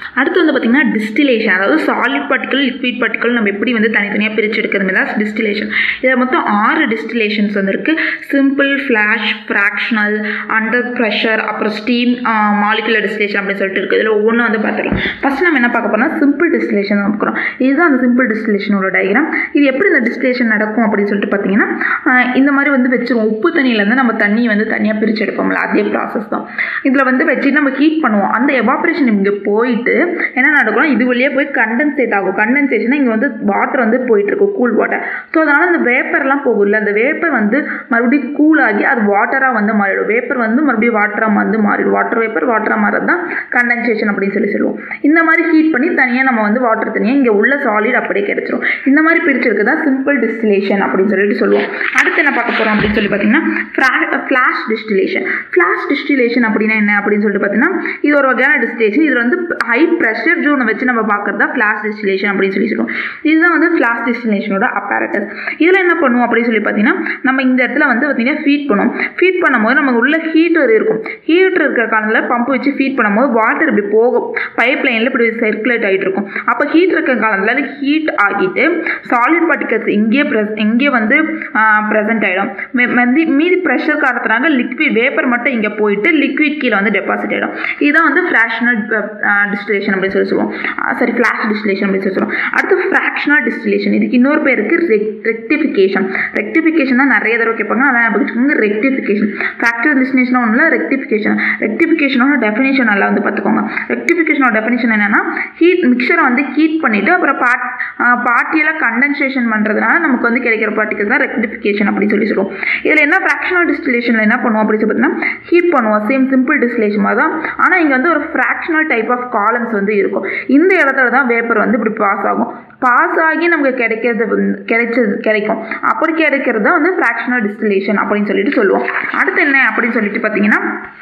அடுத்து வந்து பார்த்திங்கன்னா டிஸ்டிலேஷன் அதாவது சாலிட் பார்ட்டிக்கல் லிக்விட் பார்ட்டிக்கல் நம்ம எப்படி வந்து தனித்தனியாக பிரித்து எடுக்கிறது தான் டிஸ்டிலேஷன் இதில் மொத்தம் ஆறு டிஸ்டிலேஷன்ஸ் வந்து இருக்குது simple flash fractional under pressure அப்புறம் ஸ்டீம் மாலிகுலர் டிஸ்டிலேஷன் அப்படின்னு சொல்லிட்டு இருக்குது இதில் ஒவ்வொன்றும் வந்து பார்த்துக்கலாம் ஃபஸ்ட் நம்ம என்ன பார்க்க போறோம்னா சிம்பிள் டிஸ்டிலேஷன் பார்க்குறோம் இதுதான் அந்த சிம்பிள் டிஸ்டிலேஷனோட டயக்ராம் இது எப்படி இந்த டிஸ்டிலேஷன் நடக்கும் அப்படின்னு சொல்லிட்டு பார்த்தீங்கன்னா ஆஹ் இந்த மாதிரி வந்து வச்சிருவோம் உப்பு தண்ணியிலேருந்து நம்ம தண்ணி வந்து தனியாக பிரித்து எடுப்போம்ல அதே ப்ராசஸ் தான் இதில் வந்து வச்சு நம்ம ஹீட் பண்ணுவோம் அந்த எவாப்ரேஷன் இங்கே போயிட்டு என்ன நடக்கும்னா இது வழியாக போய் கண்டென்சேட் ஆகும் கண்டென்சேஷன் இங்கே வந்து வாட்டர் வந்து போயிட்டு இருக்கும் கூல் வாட்டர் ஸோ அதனால் அந்த வேப்பர்லாம் போகும்ல அந்த வேப்பர் வந்து மறுபடியும் கூல் ஆகி அது வாட்டராக வந்து மாறிடும் வேப்பர் வந்து மறுபடியும் வாட்டராக வந்து மாறிடும் வாட்டர் வேப்பர் வாட்டராக மாறது தான் கண்டென்சேஷன் அப்படின்னு சொல்லி சொல்லுவோம் இந்த மாதிரி ஹீட் பண்ணி தனியாக நம்ம வந்து வாட்டர் தனியாக இங்கே உள்ள சாலிட் அப்படியே கிடைச்சிரும் இந்த மாதிரி பிரிச்சிருக்கு தான் சிம்பிள் டிஸ்டிலேஷன் அப்படின்னு சொல்லிட்டு சொல்லுவோம் அடுத்து என்ன பார்க்க போகிறோம் அப்படின்னு சொல்லி பார்த்தீங்கன்னா ஃப்ளாஷ் டிஸ்டிலேஷன் ஃப்ளாஷ் டிஸ்டிலேஷன் அப்படின்னா என்ன அப்படின்னு சொல்லிட்டு பார்த்தீங்கன்னா இது ஒரு வகையான டிஸ்டிலேஷன் இதில் வந்து ஹை ப்ரெஷர் ஜோனை வச்சு நம்ம பார்க்குறது தான் ஃப்ளாஷ் டிஸ்டிலேஷன் அப்படின்னு சொல்லி சொல்லுவோம் இதுதான் வந்து ஃப்ளாஷ் டிஸ்டிலேஷனோட அப்பாரட்டஸ் இதில் என்ன பண்ணுவோம் அப்படின்னு சொல்லி பார்த்தீங்கன்னா நம்ம இந்த இடத்துல வந்து பார்த்தீங்கன்னா ஃபீட் பண்ணுவோம் ஃபீட் பண்ணும்போது நம்ம உள்ள ஹீட்டர் இருக்கும் ஹீட்டர் இருக்கிற காலத்தில் பம்ப் வச்சு ஃபீட் பண்ணும்போது வாட்டர் இப்படி போகும் பைப் லைனில் இப்படி சர்க்குலேட் ஆகிட்டு இருக்கும் அப்போ ஹீட் இருக்கிற காலத்தில் அது ஹீட் ஆகிட்டு சாலிட் பார்ட்டிகல்ஸ் இங்கேயே ப்ரெஸ் இங்கே வந்து ப்ரெசென்ட் ஆகிடும் மீதி மீதி ப்ரெஷர் காரணத்தினால லிக்விட் வேப்பர் மட்டும் இங்கே போயிட்டு லிக்விட் கீழே வந்து டெபாசிட் ஆகிடும் இதுதான் வந்து ஃப்ராக்ஷனல் டிஸ்டிலேஷன் அப்படின்னு சொல்லி சொல்லுவோம் சாரி ஃப்ளாஷ் டிஸ்டிலேஷன் அப்படின்னு சொல்லி சொல்லுவோம் அடுத்து ஃப்ராக்ஷனல் டிஸ்டிலேஷன் இதுக்கு இன்னொரு பேருக்கு ரெக்டிஃபிகேஷன் ரெக்டிஃபிகேஷன் தான் நிறைய தடவை கேட்பாங்க அதான் வச்சுக்கோங்க ரெக்டிஃபிகேஷன் ஃபேக்டர் டிஸ்டிலேஷன் ஒன்றும் இல்லை ரெக்டிஃபிகேஷன் ரெக்டிஃபிகேஷனோட டெஃபினேஷன் நல்லா வந்து பார்த்துக்கோங்க ரெக்டிஃபிகேஷனோட டெஃபினேஷன் என்னன்னா ஹீட் மிக்சரை வந்து ஹீட் பண்ணிவிட்டு அப்புறம் பாட் பார்ட்டியெல்லாம் கண்டென்சேஷன் பண்ணுறதுனால நமக்கு வந்து கிடைக்கிற பார்ட்டிகல் தான் ரெக்டிஃபிகேஷன் அப்படின்னு சொல்லி சொல்லுவோம் இதில் என்ன ஃப்ராக்ஷனல் டிஸ்டிலேஷனில் என்ன பண்ணுவோம் அப்படின்னு சொல்லி பார்த்தீங்கன்னா ஹீட் பண்ணுவோம் சேம் சிம்பிள் டிஸ்டிலேஷன் மாதிரி தான் ஆனால் இங்கே வந்து ஒரு ஃப்ராக்ஷனல் டைப் ஆஃப் காலம்ஸ் வந்து இருக்கும் இந்த இடத்துல தான் வேப்பர் வந்து இப்படி பாஸ் ஆகும் பாஸ் ஆகி நமக்கு கிடைக்கிறது வந்து கிடைச்சது கிடைக்கும் அப்படி கிடைக்கிறது தான் வந்து ஃப்ராக்ஷனல் டிஸ்டிலேஷன் அப்படின்னு சொல்லிட்டு சொல்லுவோம் அடுத்து என்ன அப்படின்னு சொல்லிட்டு பார்த்தீங்கன்னா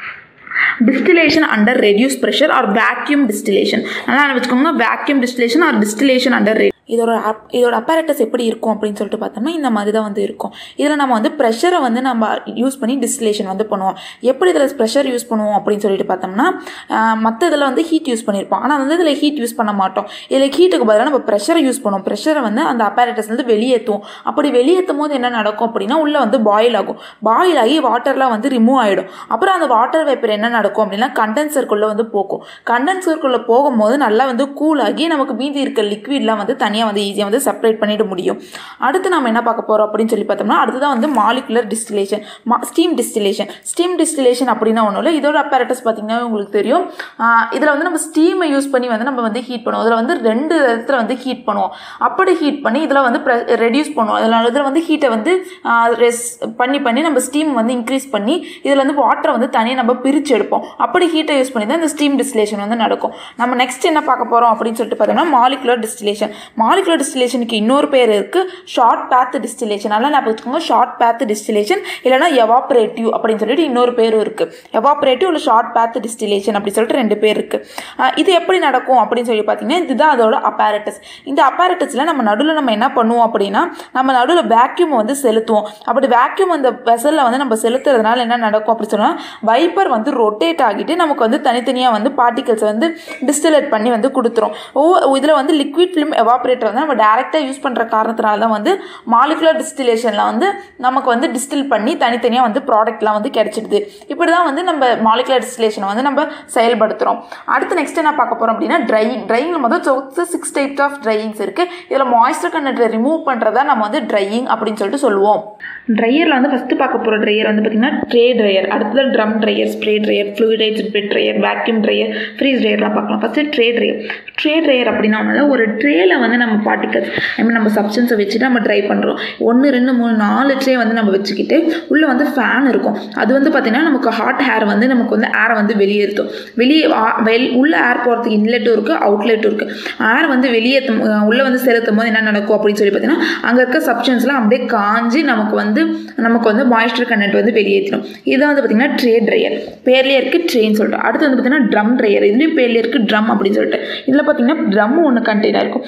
distillation under reduced pressure or vacuum distillation நல்லா வச்சுக்கோங்க vacuum distillation or distillation under re- இதோட அப் இதோட அப்பேரட்டஸ் எப்படி இருக்கும் அப்படின்னு சொல்லிட்டு பார்த்தோம்னா இந்த மாதிரி தான் வந்து இருக்கும் இதில் நம்ம வந்து ப்ரெஷரை வந்து நம்ம யூஸ் பண்ணி டிஸ்டிலேஷன் வந்து பண்ணுவோம் எப்படி இதில் ப்ரெஷர் யூஸ் பண்ணுவோம் அப்படின்னு சொல்லிட்டு பார்த்தோம்னா மற்ற இதில் வந்து ஹீட் யூஸ் பண்ணியிருப்போம் ஆனால் வந்து இதில் ஹீட் யூஸ் பண்ண மாட்டோம் இதில் ஹீட்டுக்கு பதிலாக நம்ம ப்ரெஷரை யூஸ் பண்ணுவோம் ப்ரெஷரை வந்து அந்த அப்பேரட்டஸ் வந்து வெளியேற்றுவோம் அப்படி வெளியேற்றும் போது என்ன நடக்கும் அப்படின்னா உள்ளே வந்து பாயில் ஆகும் பாயில் ஆகி வாட்டர்லாம் வந்து ரிமூவ் ஆகிடும் அப்புறம் அந்த வாட்டர் வேப்பர் என்ன நடக்கும் அப்படின்னா கண்டென்சருக்குள்ளே வந்து போகும் கண்டென்சருக்குள்ளே போகும்போது நல்லா வந்து கூல் ஆகி நமக்கு மீதி இருக்க லிக்விட்லாம் வந்து தனியாக வந்து ஈஸியாக வந்து செப்பரேட் பண்ணிட முடியும் அடுத்து நம்ம என்ன பார்க்க போகிறோம் அப்படின்னு சொல்லி பார்த்தோம்னா அடுத்ததான் வந்து மாலிகுலர் டிஸ்டிலேஷன் மா ஸ்டீம் டிஸ்டிலேஷன் ஸ்டீம் டிஸ்டிலேஷன் அப்படின்னா ஒன்றும் இல்லை இதோட அப்பேரட்டஸ் பார்த்தீங்கன்னா உங்களுக்கு தெரியும் இதில் வந்து நம்ம ஸ்டீமை யூஸ் பண்ணி வந்து நம்ம வந்து ஹீட் பண்ணுவோம் இதில் வந்து ரெண்டு இடத்துல வந்து ஹீட் பண்ணுவோம் அப்படி ஹீட் பண்ணி இதில் வந்து ரெடியூஸ் பண்ணுவோம் இதில் இதில் வந்து ஹீட்டை வந்து ரெஸ் பண்ணி பண்ணி நம்ம ஸ்டீம் வந்து இன்க்ரீஸ் பண்ணி இதில் வந்து வாட்டரை வந்து தனியாக நம்ம பிரித்து எடுப்போம் அப்படி ஹீட்டை யூஸ் பண்ணி தான் இந்த ஸ்டீம் டிஸ்டிலேஷன் வந்து நடக்கும் நம்ம நெக்ஸ்ட் என்ன பார்க்க போகிறோம் அப்படின்னு சொல்லிட்டு பார்த்தோம்னா மாலிகுலர் டிஸ்டிலேஷன் மாலிகுலர் டிஸ்டிலேஷனுக்கு இன்னொரு பேர் இருக்குது ஷார்ட் பேத் டிஸ்டிலேஷன் நல்லா நான் வச்சுக்கோங்க ஷார்ட் பேத் டிஸ்டிலேஷன் இல்லைனா எவாப்ரேட்டிவ் அப்படின்னு சொல்லிட்டு இன்னொரு பேரும் இருக்குது எவாப்ரேட்டிவ் இல்லை ஷார்ட் பேத் டிஸ்டிலேஷன் அப்படின்னு சொல்லிட்டு ரெண்டு பேர் இருக்குது இது எப்படி நடக்கும் அப்படின்னு சொல்லி பார்த்தீங்கன்னா இதுதான் அதோட அப்பாரட்டஸ் இந்த அப்பாரட்டஸில் நம்ம நடுவில் நம்ம என்ன பண்ணுவோம் அப்படின்னா நம்ம நடுவில் வேக்யூம் வந்து செலுத்துவோம் அப்படி வேக்யூம் அந்த வெசலில் வந்து நம்ம செலுத்துறதுனால என்ன நடக்கும் அப்படின்னு சொன்னால் வைப்பர் வந்து ரொட்டேட் ஆகிட்டு நமக்கு வந்து தனித்தனியாக வந்து பார்ட்டிகல்ஸ் வந்து டிஸ்டிலேட் பண்ணி வந்து கொடுத்துரும் ஓ இதில் வந்து லிக்விட் ஃபிலிம் எவாப்ரேட்டர் வந்து நம்ம டேரெக்டாக யூஸ் பண்ணுற காரணத்தினால தான் வந்து மாலிகுலர் டிஸ்டிலேஷனில் வந்து நமக்கு வந்து டிஸ்டில் பண்ணி தனித்தனியாக வந்து ப்ராடக்ட்லாம் வந்து கிடைச்சிடுது இப்படி தான் வந்து நம்ம மாலிகுலர் டிஸ்டிலேஷனை வந்து நம்ம செயல்படுத்துகிறோம் அடுத்து நெக்ஸ்ட் என்ன பார்க்க போகிறோம் அப்படின்னா ட்ரையிங் ட்ரையிங் மொத்தம் சிக்ஸ் டைப்ஸ் ஆஃப் ட்ரையிங்ஸ் இருக்குது இதில் மாய்ஸ்டர் கண்டென்ட்டை ரிமூவ் பண்ணுறதா நம்ம வந்து ட்ரையிங் அப்படின்னு சொல்லிட்டு சொல்லுவோம் ட்ரையரில் வந்து ஃபஸ்ட்டு பார்க்க போகிற ட்ரையர் வந்து பார்த்திங்கன்னா ட்ரே ட்ரையர் அடுத்தது drum dryer spray dryer fluidized bed dryer vacuum dryer freeze ட்ரையர்லாம் பார்க்கலாம் first tray dryer tray dryer அப்படின்னா ஒன்றும் ஒரு ட்ரேல வந்து நம்ம பார்ட்டிகல்ஸ் ஐ மீன் நம்ம சப்ஸ்டன்ஸை வச்சுட்டு நம்ம ட்ரை பண்ணுறோம் ஒன்று ரெண்டு மூணு நாலு ட்ரே வந்து நம்ம வச்சுக்கிட்டு உள்ளே வந்து ஃபேன் இருக்கும் அது வந்து பார்த்திங்கன்னா நமக்கு ஹாட் ஹேர் வந்து நமக்கு வந்து ஏரை வந்து வெளியேறுத்தும் வெளியே வெல் உள்ள ஏர் போகிறதுக்கு இன்லெட்டும் இருக்குது அவுட்லெட்டும் இருக்குது ஏர் வந்து வெளியேற்றும் உள்ளே வந்து செலுத்தும் போது என்ன நடக்கும் அப்படின்னு சொல்லி பார்த்தீங்கன்னா அங்கே இருக்க சப்ஸ்டன்ஸ்லாம் அப்படியே காஞ்சி நமக்கு வந்து நமக்கு வந்து மாய்ஸ்டர் கண்டென்ட் வந்து வெளியேற்றணும் இதை வந்து பார்த்திங்கன்னா ட்ரே ட்ரையர் பேர்லேயே இருக்குது ட்ரேன்னு சொல்லிட்டு அடுத்து வந்து பார்த்திங்கன்னா ட்ரம் ட்ரையர் இதுலேயும் பேர்லேயே இருக்குது ட்ரம் அப்படின்னு சொல்லிட்டு இதில் பார்த்திங்கன்னா ட்ரம் ஒன்று கண்டெய்னர் இருக்கும் இந்த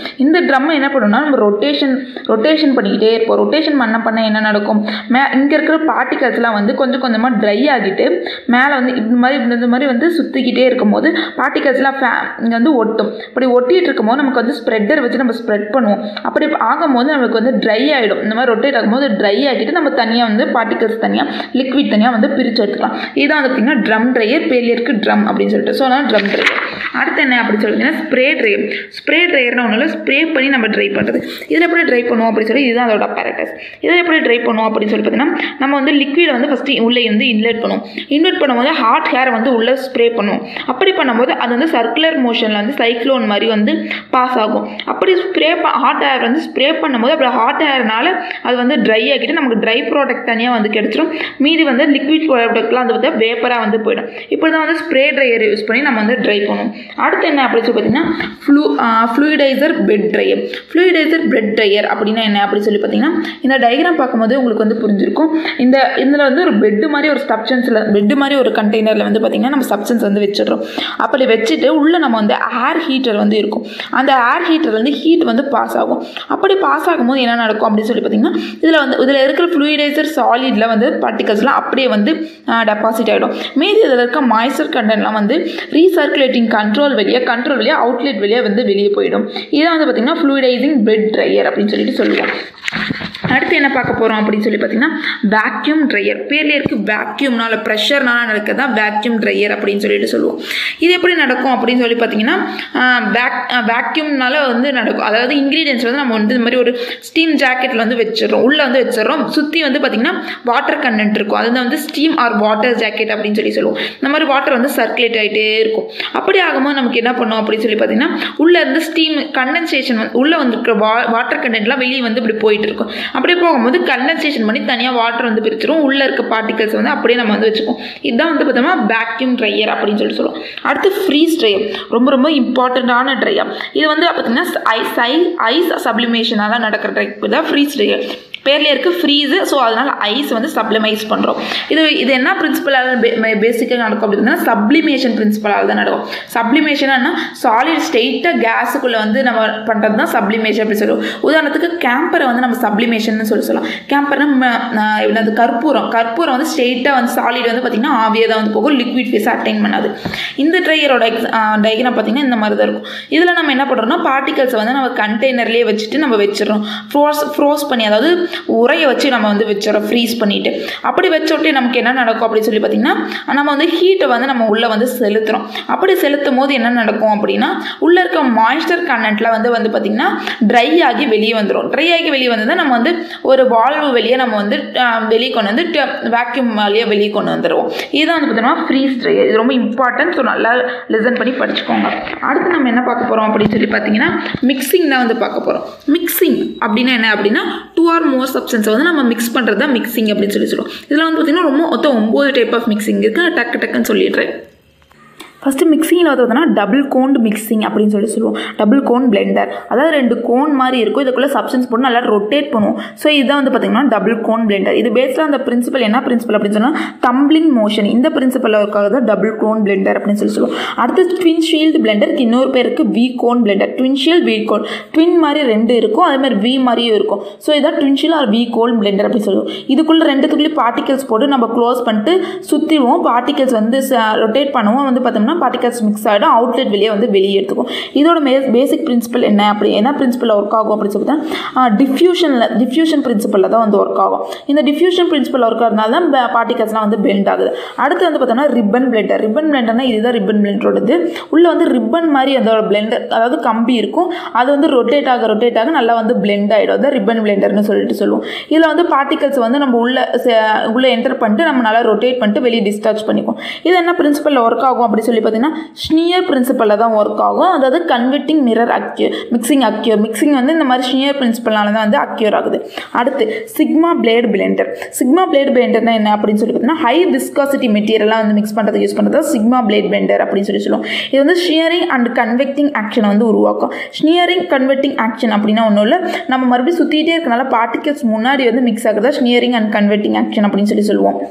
ட்ரம் என்ன பண்ணணும்னா நம்ம ரொட்டேஷன் ரொட்டேஷன் பண்ணிக்கிட்டே இருப்போம் ரொட்டேஷன் பண்ண பண்ண என்ன நடக்கும் மே இங்கே இருக்கிற பார்ட்டிகல்ஸ்லாம் வந்து கொஞ்சம் கொஞ்சமாக ட்ரை ஆகிட்டு மேலே வந்து இந்த மாதிரி இந்த மாதிரி வந்து சுற்றிக்கிட்டே இருக்கும்போது பார்ட்டிகல்ஸ்லாம் ஃபே இங்கே வந்து ஒட்டும் அப்படி ஒட்டிகிட்டு இருக்கும்போது நமக்கு வந்து ஸ்ப்ரெட்டர் வச்சு நம்ம ஸ்ப்ரெட் பண்ணுவோம் அப்படி ஆகும்போது நமக்கு வந்து ட்ரை ஆகிடும் இந்த மாதிரி ரொட்டேட் ஆகும்போது ட்ரை ஆகிட்டு நம்ம தனியாக வந்து பார்ட்டிகல்ஸ் தனியாக லிக்விட் தனியாக வந்து பிரித்து எடுத்துக்கலாம் இதுதான் வந்து பார்த்திங்கன்னா ட்ரம் ட்ரையர் பேலியருக்கு ட்ரம் அப்படின்னு சொல்லிட்டு ஸோ அதனால் ட்ரம் ட்ரையர் அடுத்து என்ன அப்படின்னு சொல்லிங்கன்னா ஸ்ப்ரே ட்ரையர் ஸ்ப்ரே ட்ரையர்னு ஒன்றும் இல்லை ஸ்ப்ரே பண்ணி நம்ம ட்ரை பண்ணுறது இதில் எப்படி ட்ரை பண்ணுவோம் அப்படின்னு சொல்லி இதுதான் அதோட apparatus இதில் எப்படி ட்ரை பண்ணுவோம் அப்படின்னு சொல்லி பார்த்தீங்கன்னா நம்ம வந்து லிக்விடை வந்து ஃபஸ்ட்டு உள்ளே வந்து இன்லெட் பண்ணுவோம் இன்லெட் பண்ணும்போது ஹாட் ஹேரை வந்து உள்ளே ஸ்ப்ரே பண்ணுவோம் அப்படி பண்ணும்போது அது வந்து சர்க்குலர் மோஷனில் வந்து சைக்ளோன் மாதிரி வந்து பாஸ் ஆகும் அப்படி ஸ்ப்ரே ஹாட் ஹேர் வந்து ஸ்ப்ரே பண்ணும்போது அப்படி ஹாட் ஹேர்னால அது வந்து ட்ரை ஆகிட்டு நமக்கு ட்ரை ப்ராடக்ட் தனியாக வந்து கிடச்சிரும் மீதி வந்து லிக்விட் ப்ராடக்ட்லாம் வந்து பார்த்தா வேப்பராக வந்து போயிடும் இப்படி தான் வந்து ஸ்ப்ரே ட்ரையர் யூஸ் பண்ணி நம்ம வந்து ட்ரை பண்ணுவோம் அடுத்து என்ன அப்படின்னு சொல்லி பார்த்தீங்கன்னா flu fluidizer bed dryer fluidizer bed dryer அப்படின்னா என்ன அப்படின்னு சொல்லி பார்த்தீங்கன்னா இந்த டயக்ராம் பார்க்கும்போது உங்களுக்கு வந்து புரிஞ்சிருக்கும் இந்த இதில் வந்து ஒரு பெட்டு மாதிரி ஒரு சப்ஸ்டன்ஸில் பெட்டு மாதிரி ஒரு கண்டெய்னரில் வந்து பார்த்திங்கன்னா நம்ம சப்ஸ்டன்ஸ் வந்து வச்சிடுறோம் அப்படி வச்சுட்டு உள்ளே நம்ம வந்து ஏர் ஹீட்டர் வந்து இருக்கும் அந்த ஏர் ஹீட்டர் வந்து ஹீட் வந்து பாஸ் ஆகும் அப்படி பாஸ் ஆகும்போது என்ன நடக்கும் அப்படின்னு சொல்லி பார்த்தீங்கன்னா இதில் வந்து இதில் இருக்கிற ஃப்ளூயிடைசர் சாலிடில் வந்து பார்ட்டிகல்ஸ்லாம் அப்படியே வந்து டெபாசிட் ஆகிடும் மீதி இதில் இருக்க மாய்ஸ்சர் கண்டென்ட்லாம் வந்து ரீசர்க்குலேட்டிங் கண்ட்ரோல் வெளியே கண்ட்ரோல் வெளியே அவுட்லெட் வெளியே வந்து வெளியே போயிடும் இதை வந்து பார்த்திங்கன்னா ஃப்ளூயிடைசிங் பெட் ட்ரையர் அப்படின்னு சொல்லிட்டு சொல்லுவோம் அடுத்து என்ன பார்க்க போகிறோம் அப்படின்னு சொல்லி பார்த்தீங்கன்னா வேக்யூம் ட்ரையர் பேர்லேயே இருக்குது வேக்யூம்னால ப்ரெஷர்னால நடக்கிறதா வேக்யூம் ட்ரையர் அப்படின்னு சொல்லிட்டு சொல்லுவோம் இது எப்படி நடக்கும் அப்படின்னு சொல்லி பார்த்தீங்கன்னா வேக் வேக்யூம்னால வந்து நடக்கும் அதாவது இன்க்ரீடியன்ஸ் வந்து நம்ம வந்து இந்த மாதிரி ஒரு ஸ்டீம் ஜாக்கெட்டில் வந்து வச்சிடறோம் உள்ளே வந்து வச்சிடறோம் சுற்றி வந்து பார்த்திங்கன்னா வாட்டர் கண்டென்ட் இருக்கும் அதுதான் வந்து ஸ்டீம் ஆர் வாட்டர் ஜாக்கெட் அப்படின்னு சொல்லி சொல்லுவோம் இந்த மாதிரி வாட்டர் வந்து சர்க்குலேட் ஆகிட்டே இருக்கும் அப்படி ஆகும்போது நமக்கு என்ன பண்ணும் அப்படின்னு சொல்லி பார்த்தீங்கன்னா உள்ளே இருந்து ஸ்டீம் கண்டென்சேஷன் வந்து உள்ளே வந்து இருக்கிற வா வாட்டர் கண்டென்ட்லாம் வெளியே வந்து இப்படி போயிட்டு இருக்கும் அப்படியே போகும்போது கண்டென்சேஷன் பண்ணி தனியாக வாட்டர் வந்து பிரிச்சிரும் உள்ளே இருக்க பார்ட்டிகல்ஸ் வந்து அப்படியே நம்ம வந்து வச்சுப்போம் இதுதான் வந்து பார்த்தோம்னா வேக்யூம் ட்ரையர் அப்படின்னு சொல்லி சொல்லுவோம் அடுத்து ஃப்ரீஸ் ட்ரையர் ரொம்ப ரொம்ப இம்பார்ட்டண்ட்டான ட்ரையர் இது வந்து பார்த்தீங்கன்னா ஐஸ் ஐ ஐஸ் சப்ளிமேஷனால நடக்கிற ட்ரைப் தான் ஃப்ரீஸ் ட்ரையர் பேர்லேயே இருக்குது ஃப்ரீஸு ஸோ அதனால் ஐஸ் வந்து சப்ளிமைஸ் பண்ணுறோம் இது இது என்ன பிரின்சிபலால் பேசிக்காக நடக்கும் அப்படின்னா சப்ளிமேஷன் பிரின்சிபலால் தான் நடக்கும் சப்ளிமேஷன்னா சாலிட் ஸ்டெயிட்டாக கேஸுக்குள்ளே வந்து நம்ம பண்ணுறது தான் சப்ளிமேஷன் அப்படி சொல்லுவோம் உதாரணத்துக்கு கேம்பரை வந்து நம்ம சப்ளிமேஷன் சொல்லி சொல்லலாம் கேம்பர்னா என்னது கற்பூரம் கற்பூரம் வந்து ஸ்ட்ரெயிட்டாக வந்து சாலிட் வந்து பார்த்திங்கன்னா ஆவியாக தான் வந்து போகும் லிக்விட் ஃபேஸ் அட்டைன் பண்ணாது இந்த ட்ரையரோட எக்ஸ் டயக்ராம் பார்த்திங்கன்னா இந்த மாதிரி தான் இருக்கும் இதில் நம்ம என்ன பண்ணுறோம்னா பார்ட்டிகல்ஸை வந்து நம்ம கண்டெய்னர்லேயே வச்சுட்டு நம்ம வச்சிடறோம் ஃப்ரோஸ் ஃப்ரோஸ் பண்ணி அதாவது உரையை வச்சு நம்ம வந்து வச்சிடறோம் ஃப்ரீஸ் பண்ணிவிட்டு அப்படி வச்சோட்டே நமக்கு என்ன நடக்கும் அப்படின்னு சொல்லி பார்த்திங்கன்னா நம்ம வந்து ஹீட்டை வந்து நம்ம உள்ளே வந்து செலுத்துகிறோம் அப்படி செலுத்தும் போது என்ன நடக்கும் அப்படின்னா உள்ளே இருக்க மாய்ஸ்சர் கண்டென்ட்டில் வந்து வந்து பார்த்திங்கன்னா ட்ரை ஆகி வெளியே வந்துடும் ட்ரை ஆகி வெளியே வந்தது நம்ம வந்து ஒரு வால்வு வெளியே நம்ம வந்து வெளியே கொண்டு வந்து வேக்யூம் வழியாக வெளியே கொண்டு வந்துடுவோம் இதுதான் வந்து பார்த்தீங்கன்னா ஃப்ரீஸ் ட்ரை இது ரொம்ப இம்பார்ட்டன்ட் ஸோ நல்லா லிசன் பண்ணி படிச்சுக்கோங்க அடுத்து நம்ம என்ன பார்க்க போகிறோம் அப்படின்னு சொல்லி பார்த்தீங்கன்னா மிக்சிங் தான் வந்து பார்க்க போகிறோம் மிக்சிங் அப்படின்னா என்ன அப்படின்னா டூ ஆர் மோர் சப்ஸ்டன்ஸை வந்து நம்ம மிக்ஸ் பண்ணுறது தான் மிக்சிங் அப்படின்னு சொல்லி சொல்லுவோம் இதில் வந்து பார்த்திங்கன்னா ரொம்ப மொத்தம் ஒம்பது டைப் ஆஃப் மிக்சிங் இருக்குது டக்கு டக்குன்னு சொல்லிடுறேன் ஃபஸ்ட்டு மிக்சிங்கில் வந்து பார்த்தோன்னா டபுள் கோண்ட் மிக்சிங் அப்படின்னு சொல்லி சொல்லுவோம் டபுள் கோன் பிளெண்டர் அதாவது ரெண்டு கோன் மாதிரி இருக்கும் இதுக்குள்ளே சப்ஸ்டன்ஸ் போட்டு நல்லா ரொட்டேட் பண்ணுவோம் ஸோ இதுதான் வந்து பார்த்திங்கன்னா டபுள் கோன் பிளெண்டர் இது பேஸில் அந்த பிரின்சிபல் என்ன பிரின்சிபல் அப்படின்னு சொன்னால் தம்பிளிங் மோஷன் இந்த பிரின்சிபலில் இருக்காக தான் டபுள் கோன் பிளெண்டர் அப்படின்னு சொல்லி சொல்லுவோம் அடுத்து ட்வின் ஷீல்டு பிளெண்டருக்கு இன்னொரு பேருக்கு V cone blender twin shield V cone twin மாதிரி ரெண்டு இருக்கும் அதே மாதிரி வி மாதிரியும் இருக்கும் ஸோ இதான் twin shell or V cone blender அப்படின்னு சொல்லுவோம் இதுக்குள்ளே ரெண்டுத்துக்குள்ளேயும் பார்ட்டிகல்ஸ் போட்டு நம்ம க்ளோஸ் பண்ணிட்டு சுற்றிடுவோம் பார்ட்டிகல்ஸ் வந்து ரொட்டேட் பண்ணுவோம் வந்து பார்த்தோம்னா பார்ட்டிகல்ஸ் மிக்ஸ் ஆகிடும் அவுட்லெட் வெளியே வந்து வெளியே எடுத்துக்கும் இதோட மே பேசிக் பிரின்சிபல் என்ன அப்படி என்ன பிரின்சிபலில் ஒர்க் ஆகும் அப்படின்னு சொல்லி டிஃப்யூஷனில் டிஃப்யூஷன் பிரின்சிபலில் தான் வந்து ஒர்க் ஆகும் இந்த டிஃப்யூஷன் பிரின்சிபல் ஒர்க் ஆகிறதுனால தான் பார்ட்டிகல்ஸ்லாம் வந்து பெண்ட் ஆகுது அடுத்து வந்து பார்த்தோம்னா ரிப்பன் பிளெண்டர் ரிப்பன் பிளெண்டர்னா இதுதான் ரிப்பன் பிளெண்டரோடது உள்ளே வந்து ரிப்பன் மாதிரி அந்த பிளெண்டர் அதாவது கம்பி இருக்கும் அது வந்து ரொட்டேட் ஆக ரொட்டேட் ஆக நல்லா வந்து பிளெண்ட் ஆகிடும் அதான் ரிப்பன் பிளெண்டர்னு சொல்லிட்டு சொல்லுவோம் இதில் வந்து பார்ட்டிகல்ஸ் வந்து நம்ம உள்ள உள்ளே என்டர் பண்ணிட்டு நம்ம நல்லா ரொட்டேட் பண்ணிட்டு வெளியே டிஸ்சார்ஜ் பண்ணிக்குவோம் இது என்ன பிரின்சிபலில் ஒர்க் ஆகும் அப்படி சொல்லி பார்த்தீங்கன்னா ஷ்னியர் பிரின்சிபலில் தான் ஒர்க் ஆகும் அதாவது converting mirror occur mixing occur mixing வந்து இந்த மாதிரி ஷ்னியர் பிரின்சிபல்னால தான் வந்து அக்யூர் ஆகுது அடுத்து sigma blade blender sigma blade பிளெண்டர்னா என்ன அப்படின்னு சொல்லி பார்த்தீங்கன்னா ஹை விஸ்காசிட்டி மெட்டீரியலாக வந்து மிக்ஸ் பண்ணுறதுக்கு யூஸ் பண்ணுறது சிக்மா பிளேட் பிளெண்டர் அப்படின்னு சொல்லி சொல்லுவோம் இது வந்து ஷியரிங் அண்ட் கன்வெக்டிங் ஆக்ஷனை வந்து உருவாக்கும் ஷியரிங் கன்வெர்ட்டிங் ஆக்ஷன் அப்படின்னா ஒன்றும் இல்லை நம்ம மறுபடியும் சுற்றிட்டே இருக்கனால பார்ட்டிகல்ஸ் முன்னாடி வந்து மிக்ஸ் ஆகுறதா ஷியரிங் அண்ட் கன்வெர்ட்டிங் ஆக்ஷன் அப்படின்னு சொல்லி சொல்லுவோம்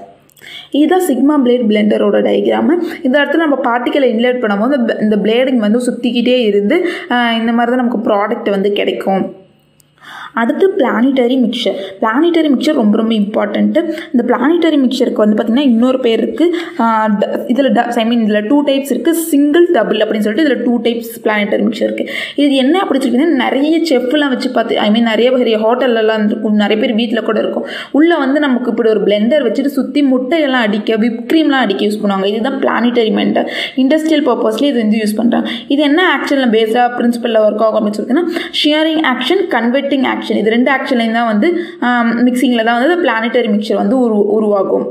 இதுதான் சிக்மா பிளேட் பிளெண்டரோட டயக்ராமு இந்த இடத்துல நம்ம பார்ட்டிக்கலை இன்லேட் பண்ணும்போது இந்த- இந்த பிளேடிங் வந்து சுற்றிக்கிட்டே இருந்து ஆஹ், இந்த மாதிரி தான் நமக்கு ப்ராடக்ட் வந்து கிடைக்கும் அடுத்து பிளானிட்டரி மிக்சர் பிளானிட்டரி மிக்சர் ரொம்ப ரொம்ப இம்பார்ட்டண்ட்டு இந்த பிளானிட்டரி மிக்சருக்கு வந்து பார்த்திங்கன்னா இன்னொரு பேர் இருக்குது இதில் ஐ மீன் இதில் டூ டைப்ஸ் இருக்குது சிங்கிள் டபுள் அப்படின்னு சொல்லிட்டு இதில் டூ டைப்ஸ் பிளானிட்டரி மிக்சர் இருக்குது இது என்ன அப்படி சொல்லிங்கன்னா நிறைய செஃப்லாம் வச்சு பார்த்து ஐ மீன் நிறைய பெரிய ஹோட்டல்லலாம் இருக்கும் நிறைய பேர் வீட்டில் கூட இருக்கும் உள்ளே வந்து நமக்கு இப்படி ஒரு பிளெண்டர் வச்சுட்டு சுற்றி முட்டையெல்லாம் அடிக்க விப் க்ரீம்லாம் அடிக்க யூஸ் பண்ணுவாங்க இதுதான் பிளானிட்டரி மென்டர் இண்டஸ்ட்ரியல் பர்பஸ்லேயே இது வந்து யூஸ் பண்ணுறாங்க இது என்ன ஆக்ஷனில் பேஸ்டாக பிரின்சிபலில் ஒர்க் ஆகும் அப்படின்னு சொல்லிட்டுன்னா ஷியரிங் ஆக்ஷன் கன்வெர்ட்டிங் ஆக்ஷன் இது ரெண்டு ஆக்ஷன்லையும் தான் வந்து மிக்சிங்கில் தான் வந்து பிளானிட்டரி மிக்சர் வந்து உரு உருவாகும்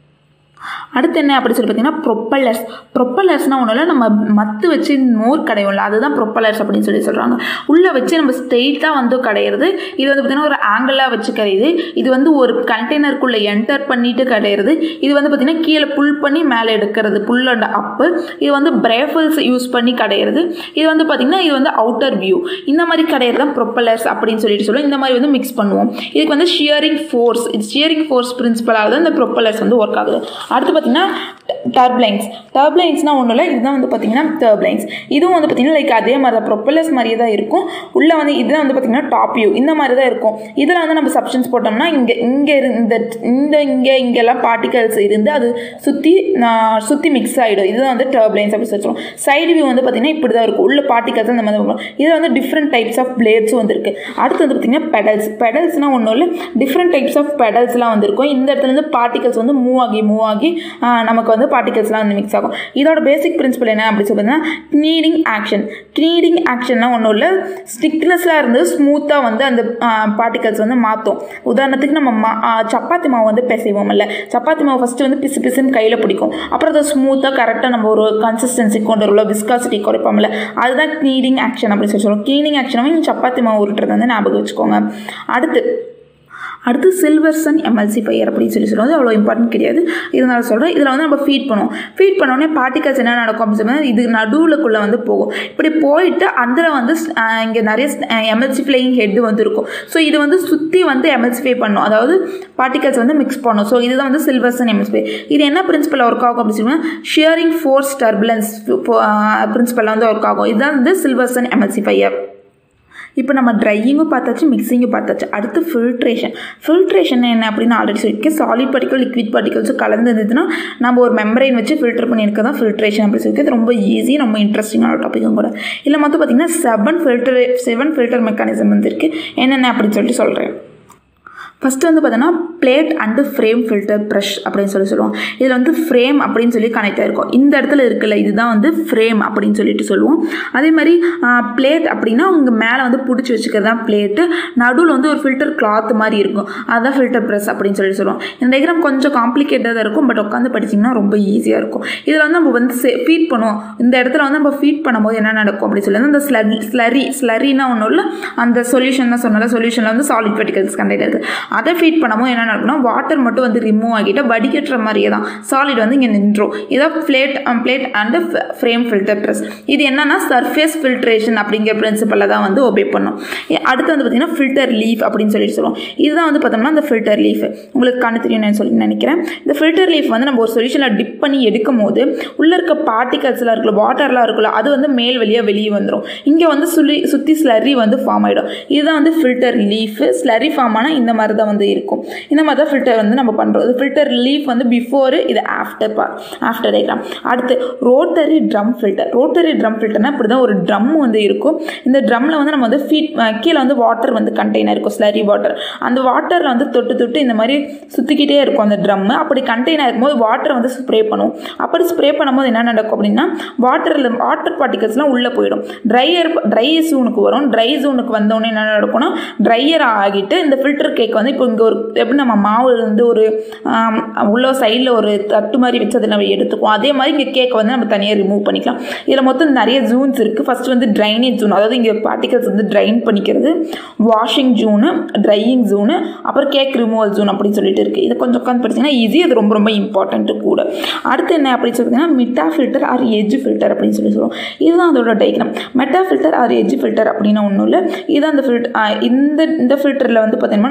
அடுத்து என்ன அப்படி சொல்லி பார்த்தீங்கன்னா ப்ரொப்பல்லர்ஸ் ப்ரொப்பல்லர்ஸ்னால் ஒன்றும் இல்லை நம்ம மத்து வச்சு மோர் கடையும்ல அதுதான் ப்ரொப்பல்லர்ஸ் அப்படின்னு சொல்லி சொல்கிறாங்க உள்ளே வச்சு நம்ம ஸ்ட்ரெயிட்டாக வந்து கடையிறது இது வந்து பார்த்திங்கன்னா ஒரு ஆங்கிளாக வச்சு கடையுது இது வந்து ஒரு கண்டெய்னருக்குள்ளே என்டர் பண்ணிட்டு கடையிறது இது வந்து பார்த்திங்கன்னா கீழே புல் பண்ணி மேலே எடுக்கிறது புல் அண்ட் அப்பு இது வந்து பிரேஃபல்ஸ் யூஸ் பண்ணி கடையிறது இது வந்து பார்த்திங்கன்னா இது வந்து அவுட்டர் வியூ இந்த மாதிரி கடையிறது தான் ப்ரொப்பல்லர்ஸ் அப்படின்னு சொல்லிட்டு சொல்லுவோம் இந்த மாதிரி வந்து மிக்ஸ் பண்ணுவோம் இதுக்கு வந்து ஷியரிங் ஃபோர்ஸ் இது ஷியரிங் ஃபோர்ஸ் பிரின்சிபலாக தான் இந்த ப்ரொப்பல்லர்ஸ் வந்து ஒர்க் ஆகுது அடுத்து பார்த்தீங்கன்னா டர்ப்ளைன்ஸ் டர்ப்ளைன்ஸ்னால் ஒன்றும் இல்லை இதுதான் வந்து பார்த்தீங்கன்னா டர்ப்ளைன்ஸ் இதுவும் வந்து பார்த்தீங்கன்னா லைக் அதே மாதிரி தான் ப்ரொப்பல்லர்ஸ் மாதிரியே தான் இருக்கும் உள்ளே வந்து இதுதான் வந்து பார்த்தீங்கன்னா டாப் வியூ இந்த மாதிரி தான் இருக்கும் இதில் வந்து நம்ம சப்ஷன்ஸ் போட்டோம்னா இங்கே இங்கே இந்த இந்த இங்கே இங்கெல்லாம் பார்ட்டிகல்ஸ் இருந்து அது சுற்றி சுற்றி மிக்ஸ் ஆகிடும் இதுதான் வந்து டர்ப்ளைன்ஸ் அப்படி சொல்லுவோம் சைடு வியூ வந்து பார்த்தீங்கன்னா இப்படி தான் இருக்கும் உள்ள பார்ட்டிகல்ஸ் அந்த மாதிரி இருக்கும் இதில் வந்து டிஃப்ரெண்ட் டைப்ஸ் ஆஃப் பிளேட்ஸும் வந்துருக்கு அடுத்து வந்து பார்த்தீங்கன்னா பெடல்ஸ் பெடல்ஸ்னால் ஒன்றும் இல்லை டிஃப்ரெண்ட் டைப்ஸ் ஆஃப் பெடல்ஸ்லாம் வந்திருக்கும் இந்த இடத்துல இருந்து பார்ட்டிகல்ஸ் வந்து மூவ் ஆகி மூவ் ஆகி ஆஹ், நமக்கு வந்து பார்ட்டிகல்ஸ்லாம் வந்து மிக்ஸ் ஆகும் இதோட பேசிக் பிரின்சிபல் என்ன அப்படி சொல்லி பார்த்தீங்கன்னா க்னீடிங் ஆக்ஷன் க்னீடிங் ஆக்ஷன்லாம் ஒன்றும் இல்லை ஸ்டிக்னஸ்லாம் இருந்து ஸ்மூத்தாக வந்து அந்த பார்ட்டிகல்ஸ் வந்து மாற்றும் உதாரணத்துக்கு நம்ம மா ஆஹ், சப்பாத்தி மாவு வந்து பிசைவோம்ல சப்பாத்தி மாவு ஃபஸ்ட்டு வந்து பிசு பிசுன்னு கையில் பிடிக்கும் அப்புறம் அதை ஸ்மூத்தாக கரெக்டாக நம்ம ஒரு கன்சிஸ்டன்சி கொண்டு வரல விஸ்காசிட்டி குறைப்போம்ல அதுதான் க்ளீனிங் ஆக்ஷன் அப்படின்னு சொல்லி சொல்லுவோம் க்ளீனிங் ஆக்ஷனாகவும் சப்பாத்தி மாவு உருட்டுறது வந்து ஞாபகம் வச்சுக்கோங்க அடுத்து அடுத்து சில்வர்சன் எம்எல்சிஃபையர் அப்படின்னு சொல்லி சொல்லுவது அவ்வளோ இம்பார்ட்டன்ட் கிடையாது இருந்தாலும் சொல்கிறேன் இதில் வந்து நம்ம ஃபீட் பண்ணுவோம் ஃபீட் பண்ணோடனே பார்ட்டிகல்ஸ் என்ன நடக்கும் அப்படின்னு சொன்னால் இது நடுவுலக்குள்ளே வந்து போகும் இப்படி போயிட்டு அதில் வந்து இங்கே நிறைய எம்எல்சிஃபையிங் ஹெட் வந்து இருக்கும் ஸோ இது வந்து சுற்றி வந்து எம்எல்சிஃபை பண்ணும் அதாவது பார்ட்டிகல்ஸ் வந்து மிக்ஸ் பண்ணும் ஸோ இதுதான் வந்து சில்வர்சன் எம்எல்சிஃபை இது என்ன பிரின்சிபல் ஒர்க் ஆகும் அப்படின்னு சொன்னால் ஷியரிங் ஃபோர்ஸ் டர்புலன்ஸ் பிரின்சிபலில் வந்து ஒர்க் ஆகும் இதுதான் வந்து சில்வர்சன் எம்எல்சிஃபையர் இப்போ நம்ம ட்ரையிங்கும் பார்த்தாச்சு மிக்சிங்கும் பார்த்தாச்சு அடுத்து ஃபில்ட்ரேஷன் ஃபில்ட்ரேஷன் என்ன அப்படின்னு ஆல்ரெடி சொல்லியிருக்கேன் சாலிட் பார்ட்டிகல் லிக்விட் பார்ட்டிகல்ஸும் கலந்து இருந்ததுன்னா நம்ம ஒரு மெம்பரைன் வச்சு ஃபில்டர் பண்ணியிருக்க தான் ஃபில்ட்ரேஷன் அப்படி சொல்லியிருக்கேன் ரொம்ப ஈஸி ரொம்ப இன்ட்ரெஸ்டிங்கான டாப்பிக்கும் கூட இல்லை மொத்தம் பார்த்தீங்கன்னா seven filter seven filter mechanism வந்து இருக்குது என்னென்ன அப்படின்னு சொல்லிட்டு சொல்கிறேன் ஃபஸ்ட்டு வந்து பார்த்தோன்னா plate and frame filter press அப்படின்னு சொல்லி சொல்லுவோம் இதில் வந்து ஃப்ரேம் அப்படின்னு சொல்லி கனெக்ட் ஆகிருக்கும் இந்த இடத்துல இருக்குல்ல இதுதான் வந்து ஃப்ரேம் அப்படின்னு சொல்லிட்டு சொல்லுவோம் அதே மாதிரி பிளேட் அப்படின்னா உங்கள் மேலே வந்து பிடிச்சி வச்சுக்கிறது தான் பிளேட்டு நடுவில் வந்து ஒரு ஃபில்டர் கிளாத் மாதிரி இருக்கும் அதுதான் ஃபில்டர் ப்ரெஸ் அப்படின்னு சொல்லி சொல்லுவோம் இந்த டயக்ராம் கொஞ்சம் காம்ப்ளிகேட்டடாக இருக்கும் பட் உட்காந்து படிச்சிங்கன்னா ரொம்ப ஈஸியாக இருக்கும் இதில் வந்து நம்ம வந்து ஃபீட் பண்ணுவோம் இந்த இடத்துல வந்து நம்ம ஃபீட் பண்ணும்போது என்ன நடக்கும் அப்படின்னு சொல்லி அந்த ஸ்லரி ஸ்லரி ஸ்லரினா ஒன்றும் இல்லை அந்த சொல்யூஷன் தான் சொன்னால சொல்யூஷனில் வந்து சாலிட் பார்ட்டிகல்ஸ் கண்டெக்ட் இருக்குது அதை ஃபீட் பண்ணும்போது என்ன நடக்கும்னா வாட்டர் மட்டும் வந்து ரிமூவ் ஆகிட்டு வடிகட்டுற மாதிரியே தான் சாலிட் வந்து இங்கே நின்றோம் இதான் plate plate and frame filter press இது என்னன்னா சர்ஃபேஸ் ஃபில்ட்ரேஷன் அப்படிங்கிற பிரின்சிபலில் தான் வந்து ஒபே பண்ணும் இ- அடுத்து வந்து பார்த்திங்கன்னா ஃபில்டர் லீஃப் அப்படின்னு சொல்லிட்டு சொல்லுவோம் இதுதான் வந்து பார்த்தோம்னா இந்த ஃபில்டர் லீஃப் உங்களுக்கு கண்ணு தெரியும் நான் சொல்லி நினைக்கிறேன் இந்த ஃபில்டர் லீஃப் வந்து நம்ம ஒரு சொல்யூஷனில் டிப் பண்ணி எடுக்கும் போது உள்ளே இருக்க பார்ட்டிகல்ஸ்லாம் இருக்குல்ல வாட்டர்லாம் இருக்குல்ல அது வந்து மேல் வழியாக வெளியே வந்துடும் இங்கே வந்து சுழி சுற்றி ஸ்லரி வந்து ஃபார்ம் ஆகிடும் இதுதான் வந்து ஃபில்டர் லீஃப் ஸ்லரி ஃபார்ம் ஆனால் இந்த மாதிரி தான் வந்து இருக்கும் இந்த மாதிரி தான் ஃபில்டர் வந்து நம்ம பண்ணுறோம் இது ஃபில்டர் லீஃப் வந்து பிஃபோர் இது ஆஃப்டர் பா ஆஃப்டர் டயக்ராம் அடுத்து rotary drum filter rotary drum ஃபில்டர்னா இப்படி தான் ஒரு ட்ரம் வந்து இருக்கும் இந்த ட்ரம்மில் வந்து நம்ம வந்து ஃபீட் கீழே வந்து வாட்டர் வந்து கண்டெய்னர் இருக்கும் ஸ்லரி வாட்டர் அந்த வாட்டரில் வந்து தொட்டு தொட்டு இந்த மாதிரி சுற்றிக்கிட்டே இருக்கும் அந்த ட்ரம்மு அப்படி கண்டெய்னர் இருக்கும்போது வாட்டரை வந்து ஸ்ப்ரே பண்ணுவோம் அப்படி ஸ்ப்ரே பண்ணும்போது என்ன நடக்கும் அப்படின்னா வாட்டரில் வாட்டர் பார்ட்டிகல்ஸ்லாம் உள்ளே போயிடும் ட்ரையர் ட்ரை ஜோனுக்கு வரும் ட்ரை ஜோனுக்கு வந்தோடனே என்ன நடக்கும்னா ட்ரையர் ஆகிட்டு இந்த ஃபில்டர் கேக் வந்து இப்போ இங்கே ஒரு எப்படி நம்ம மாவு வந்து ஒரு ஆம், உள்ள சைடில் ஒரு தட்டு மாதிரி வச்சு அதை நம்ம எடுத்துக்குவோம் அதே மாதிரி இங்கே கேக்கை வந்து நம்ம தனியாக ரிமூவ் பண்ணிக்கலாம் இதில் மொத்தம் நிறைய ஜூன்ஸ் இருக்குது ஃபஸ்ட்டு வந்து ட்ரைனேஜ் ஜூன் அதாவது இங்கே பார்ட்டிகல்ஸ் வந்து ட்ரைன் பண்ணிக்கிறது வாஷிங் ஜூனு ட்ரையிங் ஜூனு அப்புறம் கேக் ரிமூவல் ஜூன் அப்படின்னு சொல்லிட்டு இருக்குது இதை கொஞ்சம் உட்காந்து படிச்சிங்கன்னா ஈஸி அது ரொம்ப ரொம்ப இம்பார்ட்டன்ட்டு கூட அடுத்து என்ன அப்படின்னு சொல்லிங்கன்னா meta filter or edge filter அப்படின்னு சொல்லி சொல்லுவோம் இதுதான் அதோட diagram meta filter or edge filter அப்படின்னா ஒன்றும் இல்லை இதுதான் அந்த ஃபில்டர் இந்த இந்த ஃபில்டரில் வந்து பார்த்தீங்கன்னா நடுவில் வந்து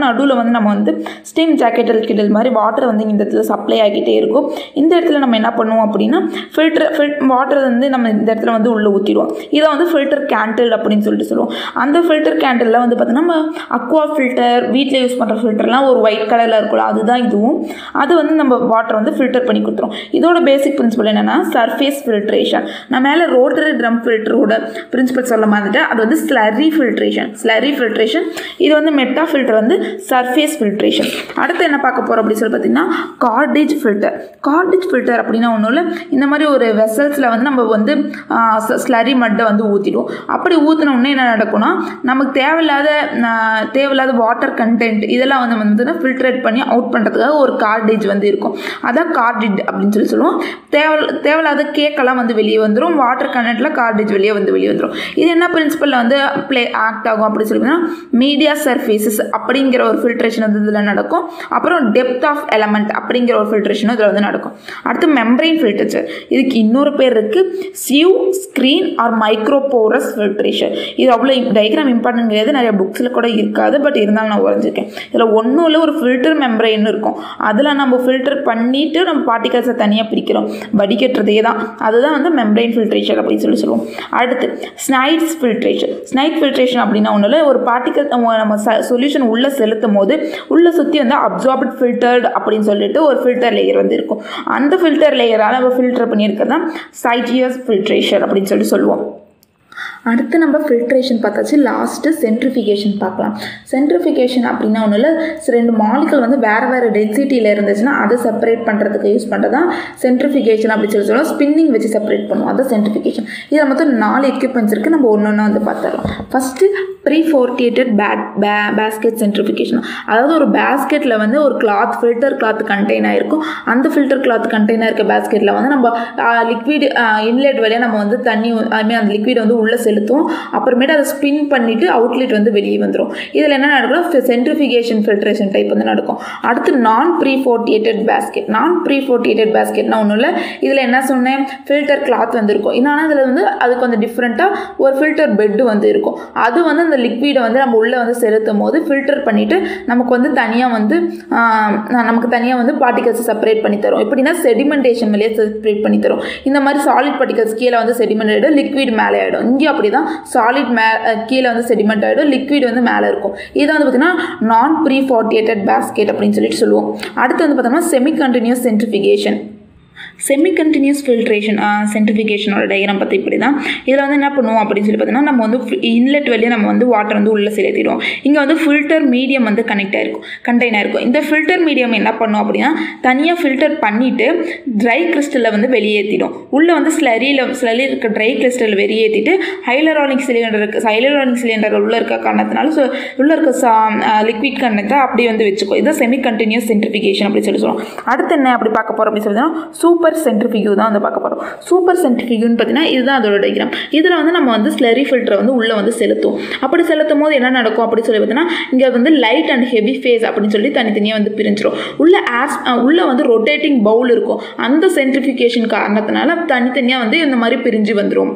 வந்து நம்ம வந்து ஸ்டீம் ஜாக்கெட்டில் கிட்டல் மாதிரி வாட்டர் வந்து இந்த இடத்துல சப்ளை ஆகிட்டே இருக்கும் இந்த இடத்துல நம்ம என்ன பண்ணுவோம் அப்படின்னா ஃபில்டர் ஃபில் வாட்டர் வந்து நம்ம இந்த இடத்துல வந்து உள்ளே ஊற்றிடுவோம் இதை வந்து ஃபில்டர் கேண்டில் அப்படின்னு சொல்லிட்டு சொல்லுவோம் அந்த ஃபில்டர் கேண்டிலில் வந்து பார்த்தீங்கன்னா நம்ம அக்வா ஃபில்டர் வீட்டில் யூஸ் பண்ணுற ஃபில்டர்லாம் ஒரு ஒயிட் கலரில் இருக்கும்ல அதுதான் இதுவும் அது வந்து நம்ம வாட்டர் வந்து ஃபில்டர் பண்ணி கொடுத்துரும் இதோட பேசிக் பிரின்சிபல் என்னென்னா சர்ஃபேஸ் ஃபில்ட்ரேஷன் நான் மேலே ரோட்டரி ட்ரம் ஃபில்டரோட பிரின்சிபல் சொல்ல மாதிரிட்டேன் அது வந்து ஸ்லரி ஃபில்ட்ரேஷன் ஸ்லரி ஃபில்ட்ரேஷன் இது வந்து மெட்டா ஃபில்டர் வந்து சர்ஃபேஸ் ஃபில்ட்ரேஷன் அடுத்து என்ன பார்க்க போகிறோம் அப்படின்னு சொல்லி பார்த்தீங்கன்னா கார்டேஜ் ஃபில்டர் கார்டேஜ் ஃபில்டர் அப்படின்னா ஒன்றும் இல்லை இந்த மாதிரி ஒரு வெசல்ஸில் வந்து நம்ம வந்து ஸ்லரி மட்டை வந்து ஊற்றிடுவோம் அப்படி ஊற்றின உடனே என்ன நடக்கும்னா நமக்கு தேவையில்லாத ஆஹ், தேவையில்லாத வாட்டர் கண்டென்ட் இதெல்லாம் வந்து வந்து ஃபில்ட்ரேட் பண்ணி அவுட் பண்ணுறதுக்காக ஒரு கார்டேஜ் வந்து இருக்கும் அதான் கார்டிட் அப்படின்னு சொல்லி சொல்லுவோம் தேவை தேவையில்லாத கேக்கெல்லாம் வந்து வெளியே வந்துடும் வாட்டர் கண்டென்ட்டில் கார்டேஜ் வெளியே வந்து வெளியே வந்துடும் இது என்ன பிரின்சிபலில் வந்து ப்ளே ஆக்ட் ஆகும் அப்படின்னு சொல்லி மீடியா சர்ஃபேசஸ் அப்படிங்கிற ஒரு ஃபில்ட்ரேஷன் வந்து இதில் நடக்கும் அப்புறம் டெப்த் ஆஃப் எலமெண்ட் அப்படிங்கிற ஒரு ஃபில்ட்ரேஷனும் இதில் வந்து நடக்கும் அடுத்து மெம்பரைன் ஃபில்டர்ச்சர் இதுக்கு இன்னொரு பேர் இருக்குது சியூ ஸ்க்ரீன் ஆர் மைக்ரோபோரஸ் ஃபில்ட்ரேஷன் இது அவ்வளோ டயக்ராம் இம்பார்ட்டன்ட் கிடையாது நிறைய புக்ஸில் கூட இருக்காது பட் இருந்தாலும் நான் வரைஞ்சிருக்கேன் இதில் ஒன்றும் இல்லை ஒரு ஃபில்டர் மெம்பரைன் இருக்கும் அதில் நம்ம ஃபில்டர் பண்ணிவிட்டு நம்ம பார்ட்டிகல்ஸை தனியாக பிரிக்கிறோம் வடிகட்டுறதே தான் அதுதான் வந்து மெம்பரைன் ஃபில்ட்ரேஷன் அப்படின்னு சொல்லி சொல்லுவோம் அடுத்து ஸ்னைட்ஸ் ஃபில்ட்ரேஷன் ஸ்னைட் ஃபில்ட்ரேஷன் அப்படின்னா ஒன்றும் இல்லை ஒரு பார்ட்டிகல் நம்ம சொல்யூஷன் உள்ளே செலுத்தும் போது உள்ளே சுற்றி வந்து அப்சார்ப்ட் ஃபில்டர்டு அப்படின்னு சொல்லிட்டு ஒரு ஃபில்டர் லேயர் வந்து இருக்கும் அந்த ஃபில்டர் லேயரால் நம்ம ஃபில்டர் பண்ணியிருக்கிறது தான் சைட்டியஸ் ஃபில்ட்ரேஷன் அப்படின்னு சொல்லி சொல்லுவோம் அடுத்து நம்ம ஃபில்ட்ரேஷன் பார்த்தாச்சு லாஸ்ட்டு சென்ட்ரிஃபிகேஷன் பார்க்கலாம் சென்ட்ரிஃபிகேஷன் அப்படின்னா ஒன்றும் இல்லை ரெண்டு மாலிகல் வந்து வேறு வேறு டென்சிட்டியில் இருந்துச்சுன்னா அதை செப்பரேட் பண்ணுறதுக்கு யூஸ் பண்ணுறது தான் சென்ட்ரிஃபிகேஷன் அப்படின்னு சொல்லி சொல்லுவோம் ஸ்பின்னிங் வச்சு செப்பரேட் பண்ணுவோம் அதான் சென்ட்ரிஃபிகேஷன் இதில் மொத்தம் நாலு எக்யூப்மெண்ட்ஸ் இருக்குது நம்ம ஒன்று ஒன்றா வந்து பார்த்துடலாம் ஃபஸ்ட்டு ப்ரீ ஃபோர்டியேட்டட் பேட் பே பேஸ்கெட் சென்ட்ரிஃபிகேஷன் அதாவது ஒரு பேஸ்கெட்டில் வந்து ஒரு கிளாத் ஃபில்டர் கிளாத் கண்டெய்னர் இருக்கும் அந்த ஃபில்டர் கிளாத் கண்டெய்னர் இருக்க பேஸ்கெட்டில் வந்து நம்ம லிக்விட் இன்லெட் வழியாக நம்ம வந்து தண்ணி அதுமாதிரி அந்த லிக்விட் வந்து உள்ளே செலுத்துவோம் அப்புறமேட்டு அதை ஸ்பின் பண்ணிவிட்டு அவுட்லெட் வந்து வெளியே வந்துடும் இதில் என்ன நடக்கும் சென்ட்ரிஃபிகேஷன் ஃபில்ட்ரேஷன் டைப் வந்து நடக்கும் அடுத்து non perforated basket non perforated பேஸ்கெட்னா ஒன்றும் இல்லை இதில் என்ன சொன்னேன் ஃபில்டர் கிளாத் வந்து இருக்கும் இன்னொன்று இதில் வந்து அது கொஞ்சம் டிஃப்ரெண்ட்டாக ஒரு ஃபில்டர் பெட்டு வந்து இருக்கும் அது வந்து அந்த லிக்விடை வந்து நம்ம உள்ளே வந்து செலுத்தும் போது ஃபில்டர் பண்ணிவிட்டு நமக்கு வந்து தனியாக வந்து ஆஹ், நமக்கு தனியாக வந்து பார்ட்டிகல்ஸ் செப்பரேட் பண்ணி தரும் எப்படின்னா செடிமெண்டேஷன் மேலேயே செப்பரேட் பண்ணி தரும் இந்த மாதிரி சாலிட் பார்ட்டிகல்ஸ் கீழே வந்து செடிமெண்ட் ஆகிடும் லிக்விட் மேலே ஆகிடும் இங்கே அப்படி தான் சாலிட் மே அஹ் கீழே வந்து செடிமெண்ட் ஆகிடும் லிக்விட் வந்து மேலே இருக்கும் இது வந்து பார்த்திங்கன்னா நான் ப்ரீ ஃபார்ட்டியேட்டட் பேஸ்கெட் அப்படின்னு சொல்லிட்டு சொல்லுவோம் அடுத்து வந்து பார்த்தோம்னா semi continuous centrifugation semi continuous filtration சென்ட்ரிஃபிகேஷனோட டயக்ராம் பற்றி இப்படி தான் இதில் வந்து என்ன பண்ணுவோம் அப்படின்னு சொல்லி பார்த்தீங்கன்னா நம்ம வந்து இன்லெட் வழியாக நம்ம வந்து வாட்டர் வந்து உள்ளே செலுத்திடுவோம் இங்கே வந்து ஃபில்டர் மீடியம் வந்து கனெக்ட் ஆயிருக்கும் கண்டெய்னர் இருக்கும் இந்த ஃபில்டர் மீடியம் என்ன பண்ணும் அப்படின்னா தனியாக ஃபில்டர் பண்ணிவிட்டு ட்ரை கிறிஸ்டலில் வந்து வெளியேற்றிடும் உள்ளே வந்து ஸ்லரியில் ஸ்லரி இருக்க ட்ரை கிறிஸ்டல் வெளியேற்றிட்டு ஹைலரானிக் சிலிண்டர் இருக்கு ஹைலரானிக் சிலிண்டர் உள்ளே இருக்க காரணத்தினால ஸோ உள்ளே இருக்க சா லிக்விட் கண்டென்ட்டை அப்படியே வந்து வச்சுக்கோ இதுதான் செமி கண்டினியூஸ் சென்ட்ரிஃபிகேஷன் அப்படின்னு சொல்லி சொல்லுவோம் அடுத்து என்ன அப்படி பார்க்க போகிறோம் அப்படின்னு சொல்லி சூப்பர் சென்ட்ரிஃபியூ தான் வந்து பார்க்க போகிறோம் சூப்பர் சென்ட்ரிஃபியூன்னு பார்த்தீங்கன்னா இதுதான் அதோட டயக்ராம் இதில் வந்து நம்ம வந்து ஸ்லரி ஃபில்டரை வந்து உள்ளே வந்து செலுத்துவோம் அப்படி செலுத்தும் போது என்ன நடக்கும் அப்படின்னு சொல்லி பார்த்தீங்கன்னா இங்கே வந்து லைட் அண்ட் ஹெவி ஃபேஸ் அப்படின்னு சொல்லி தனித்தனியாக வந்து பிரிஞ்சிரும் உள்ள ஆஸ் உள்ளே வந்து ரொட்டேட்டிங் பவுல் இருக்கும் அந்த சென்ட்ரிஃபிகேஷன் காரணத்தினால தனித்தனியாக வந்து இந்த மாதிரி பிரிஞ்சு வந்துடும்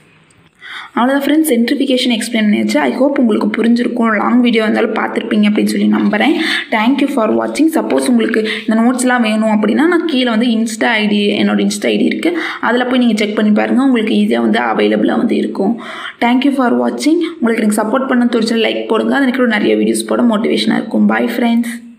அவ்வளோதான் ஃப்ரெண்ட்ஸ் சென்ட்ரிஃபிகேஷன் எக்ஸ்பிளைன் பண்ணியாச்சு ஐ ஹோப் உங்களுக்கு புரிஞ்சிருக்கும் லாங் வீடியோ இருந்தாலும் பார்த்துருப்பீங்க அப்படின்னு சொல்லி நம்புகிறேன் தேங்க்யூ ஃபார் வாட்சிங் சப்போஸ் உங்களுக்கு இந்த நோட்ஸ்லாம் வேணும் அப்படின்னா நான் கீழே வந்து இன்ஸ்டா ஐடி என்னோட இன்ஸ்டா ஐடி இருக்குது அதில் போய் நீங்கள் செக் பண்ணி பாருங்கள் உங்களுக்கு ஈஸியாக வந்து அவைலபிளாக வந்து இருக்கும் தேங்க்யூ ஃபார் வாட்சிங் உங்களுக்கு எனக்கு சப்போர்ட் பண்ண தெரிஞ்ச லைக் போடுங்க அது எனக்கு நிறைய வீடியோஸ் போட மோட்டிவேஷனாக இருக்கும் பாய் ஃப்ரெண்ட்ஸ்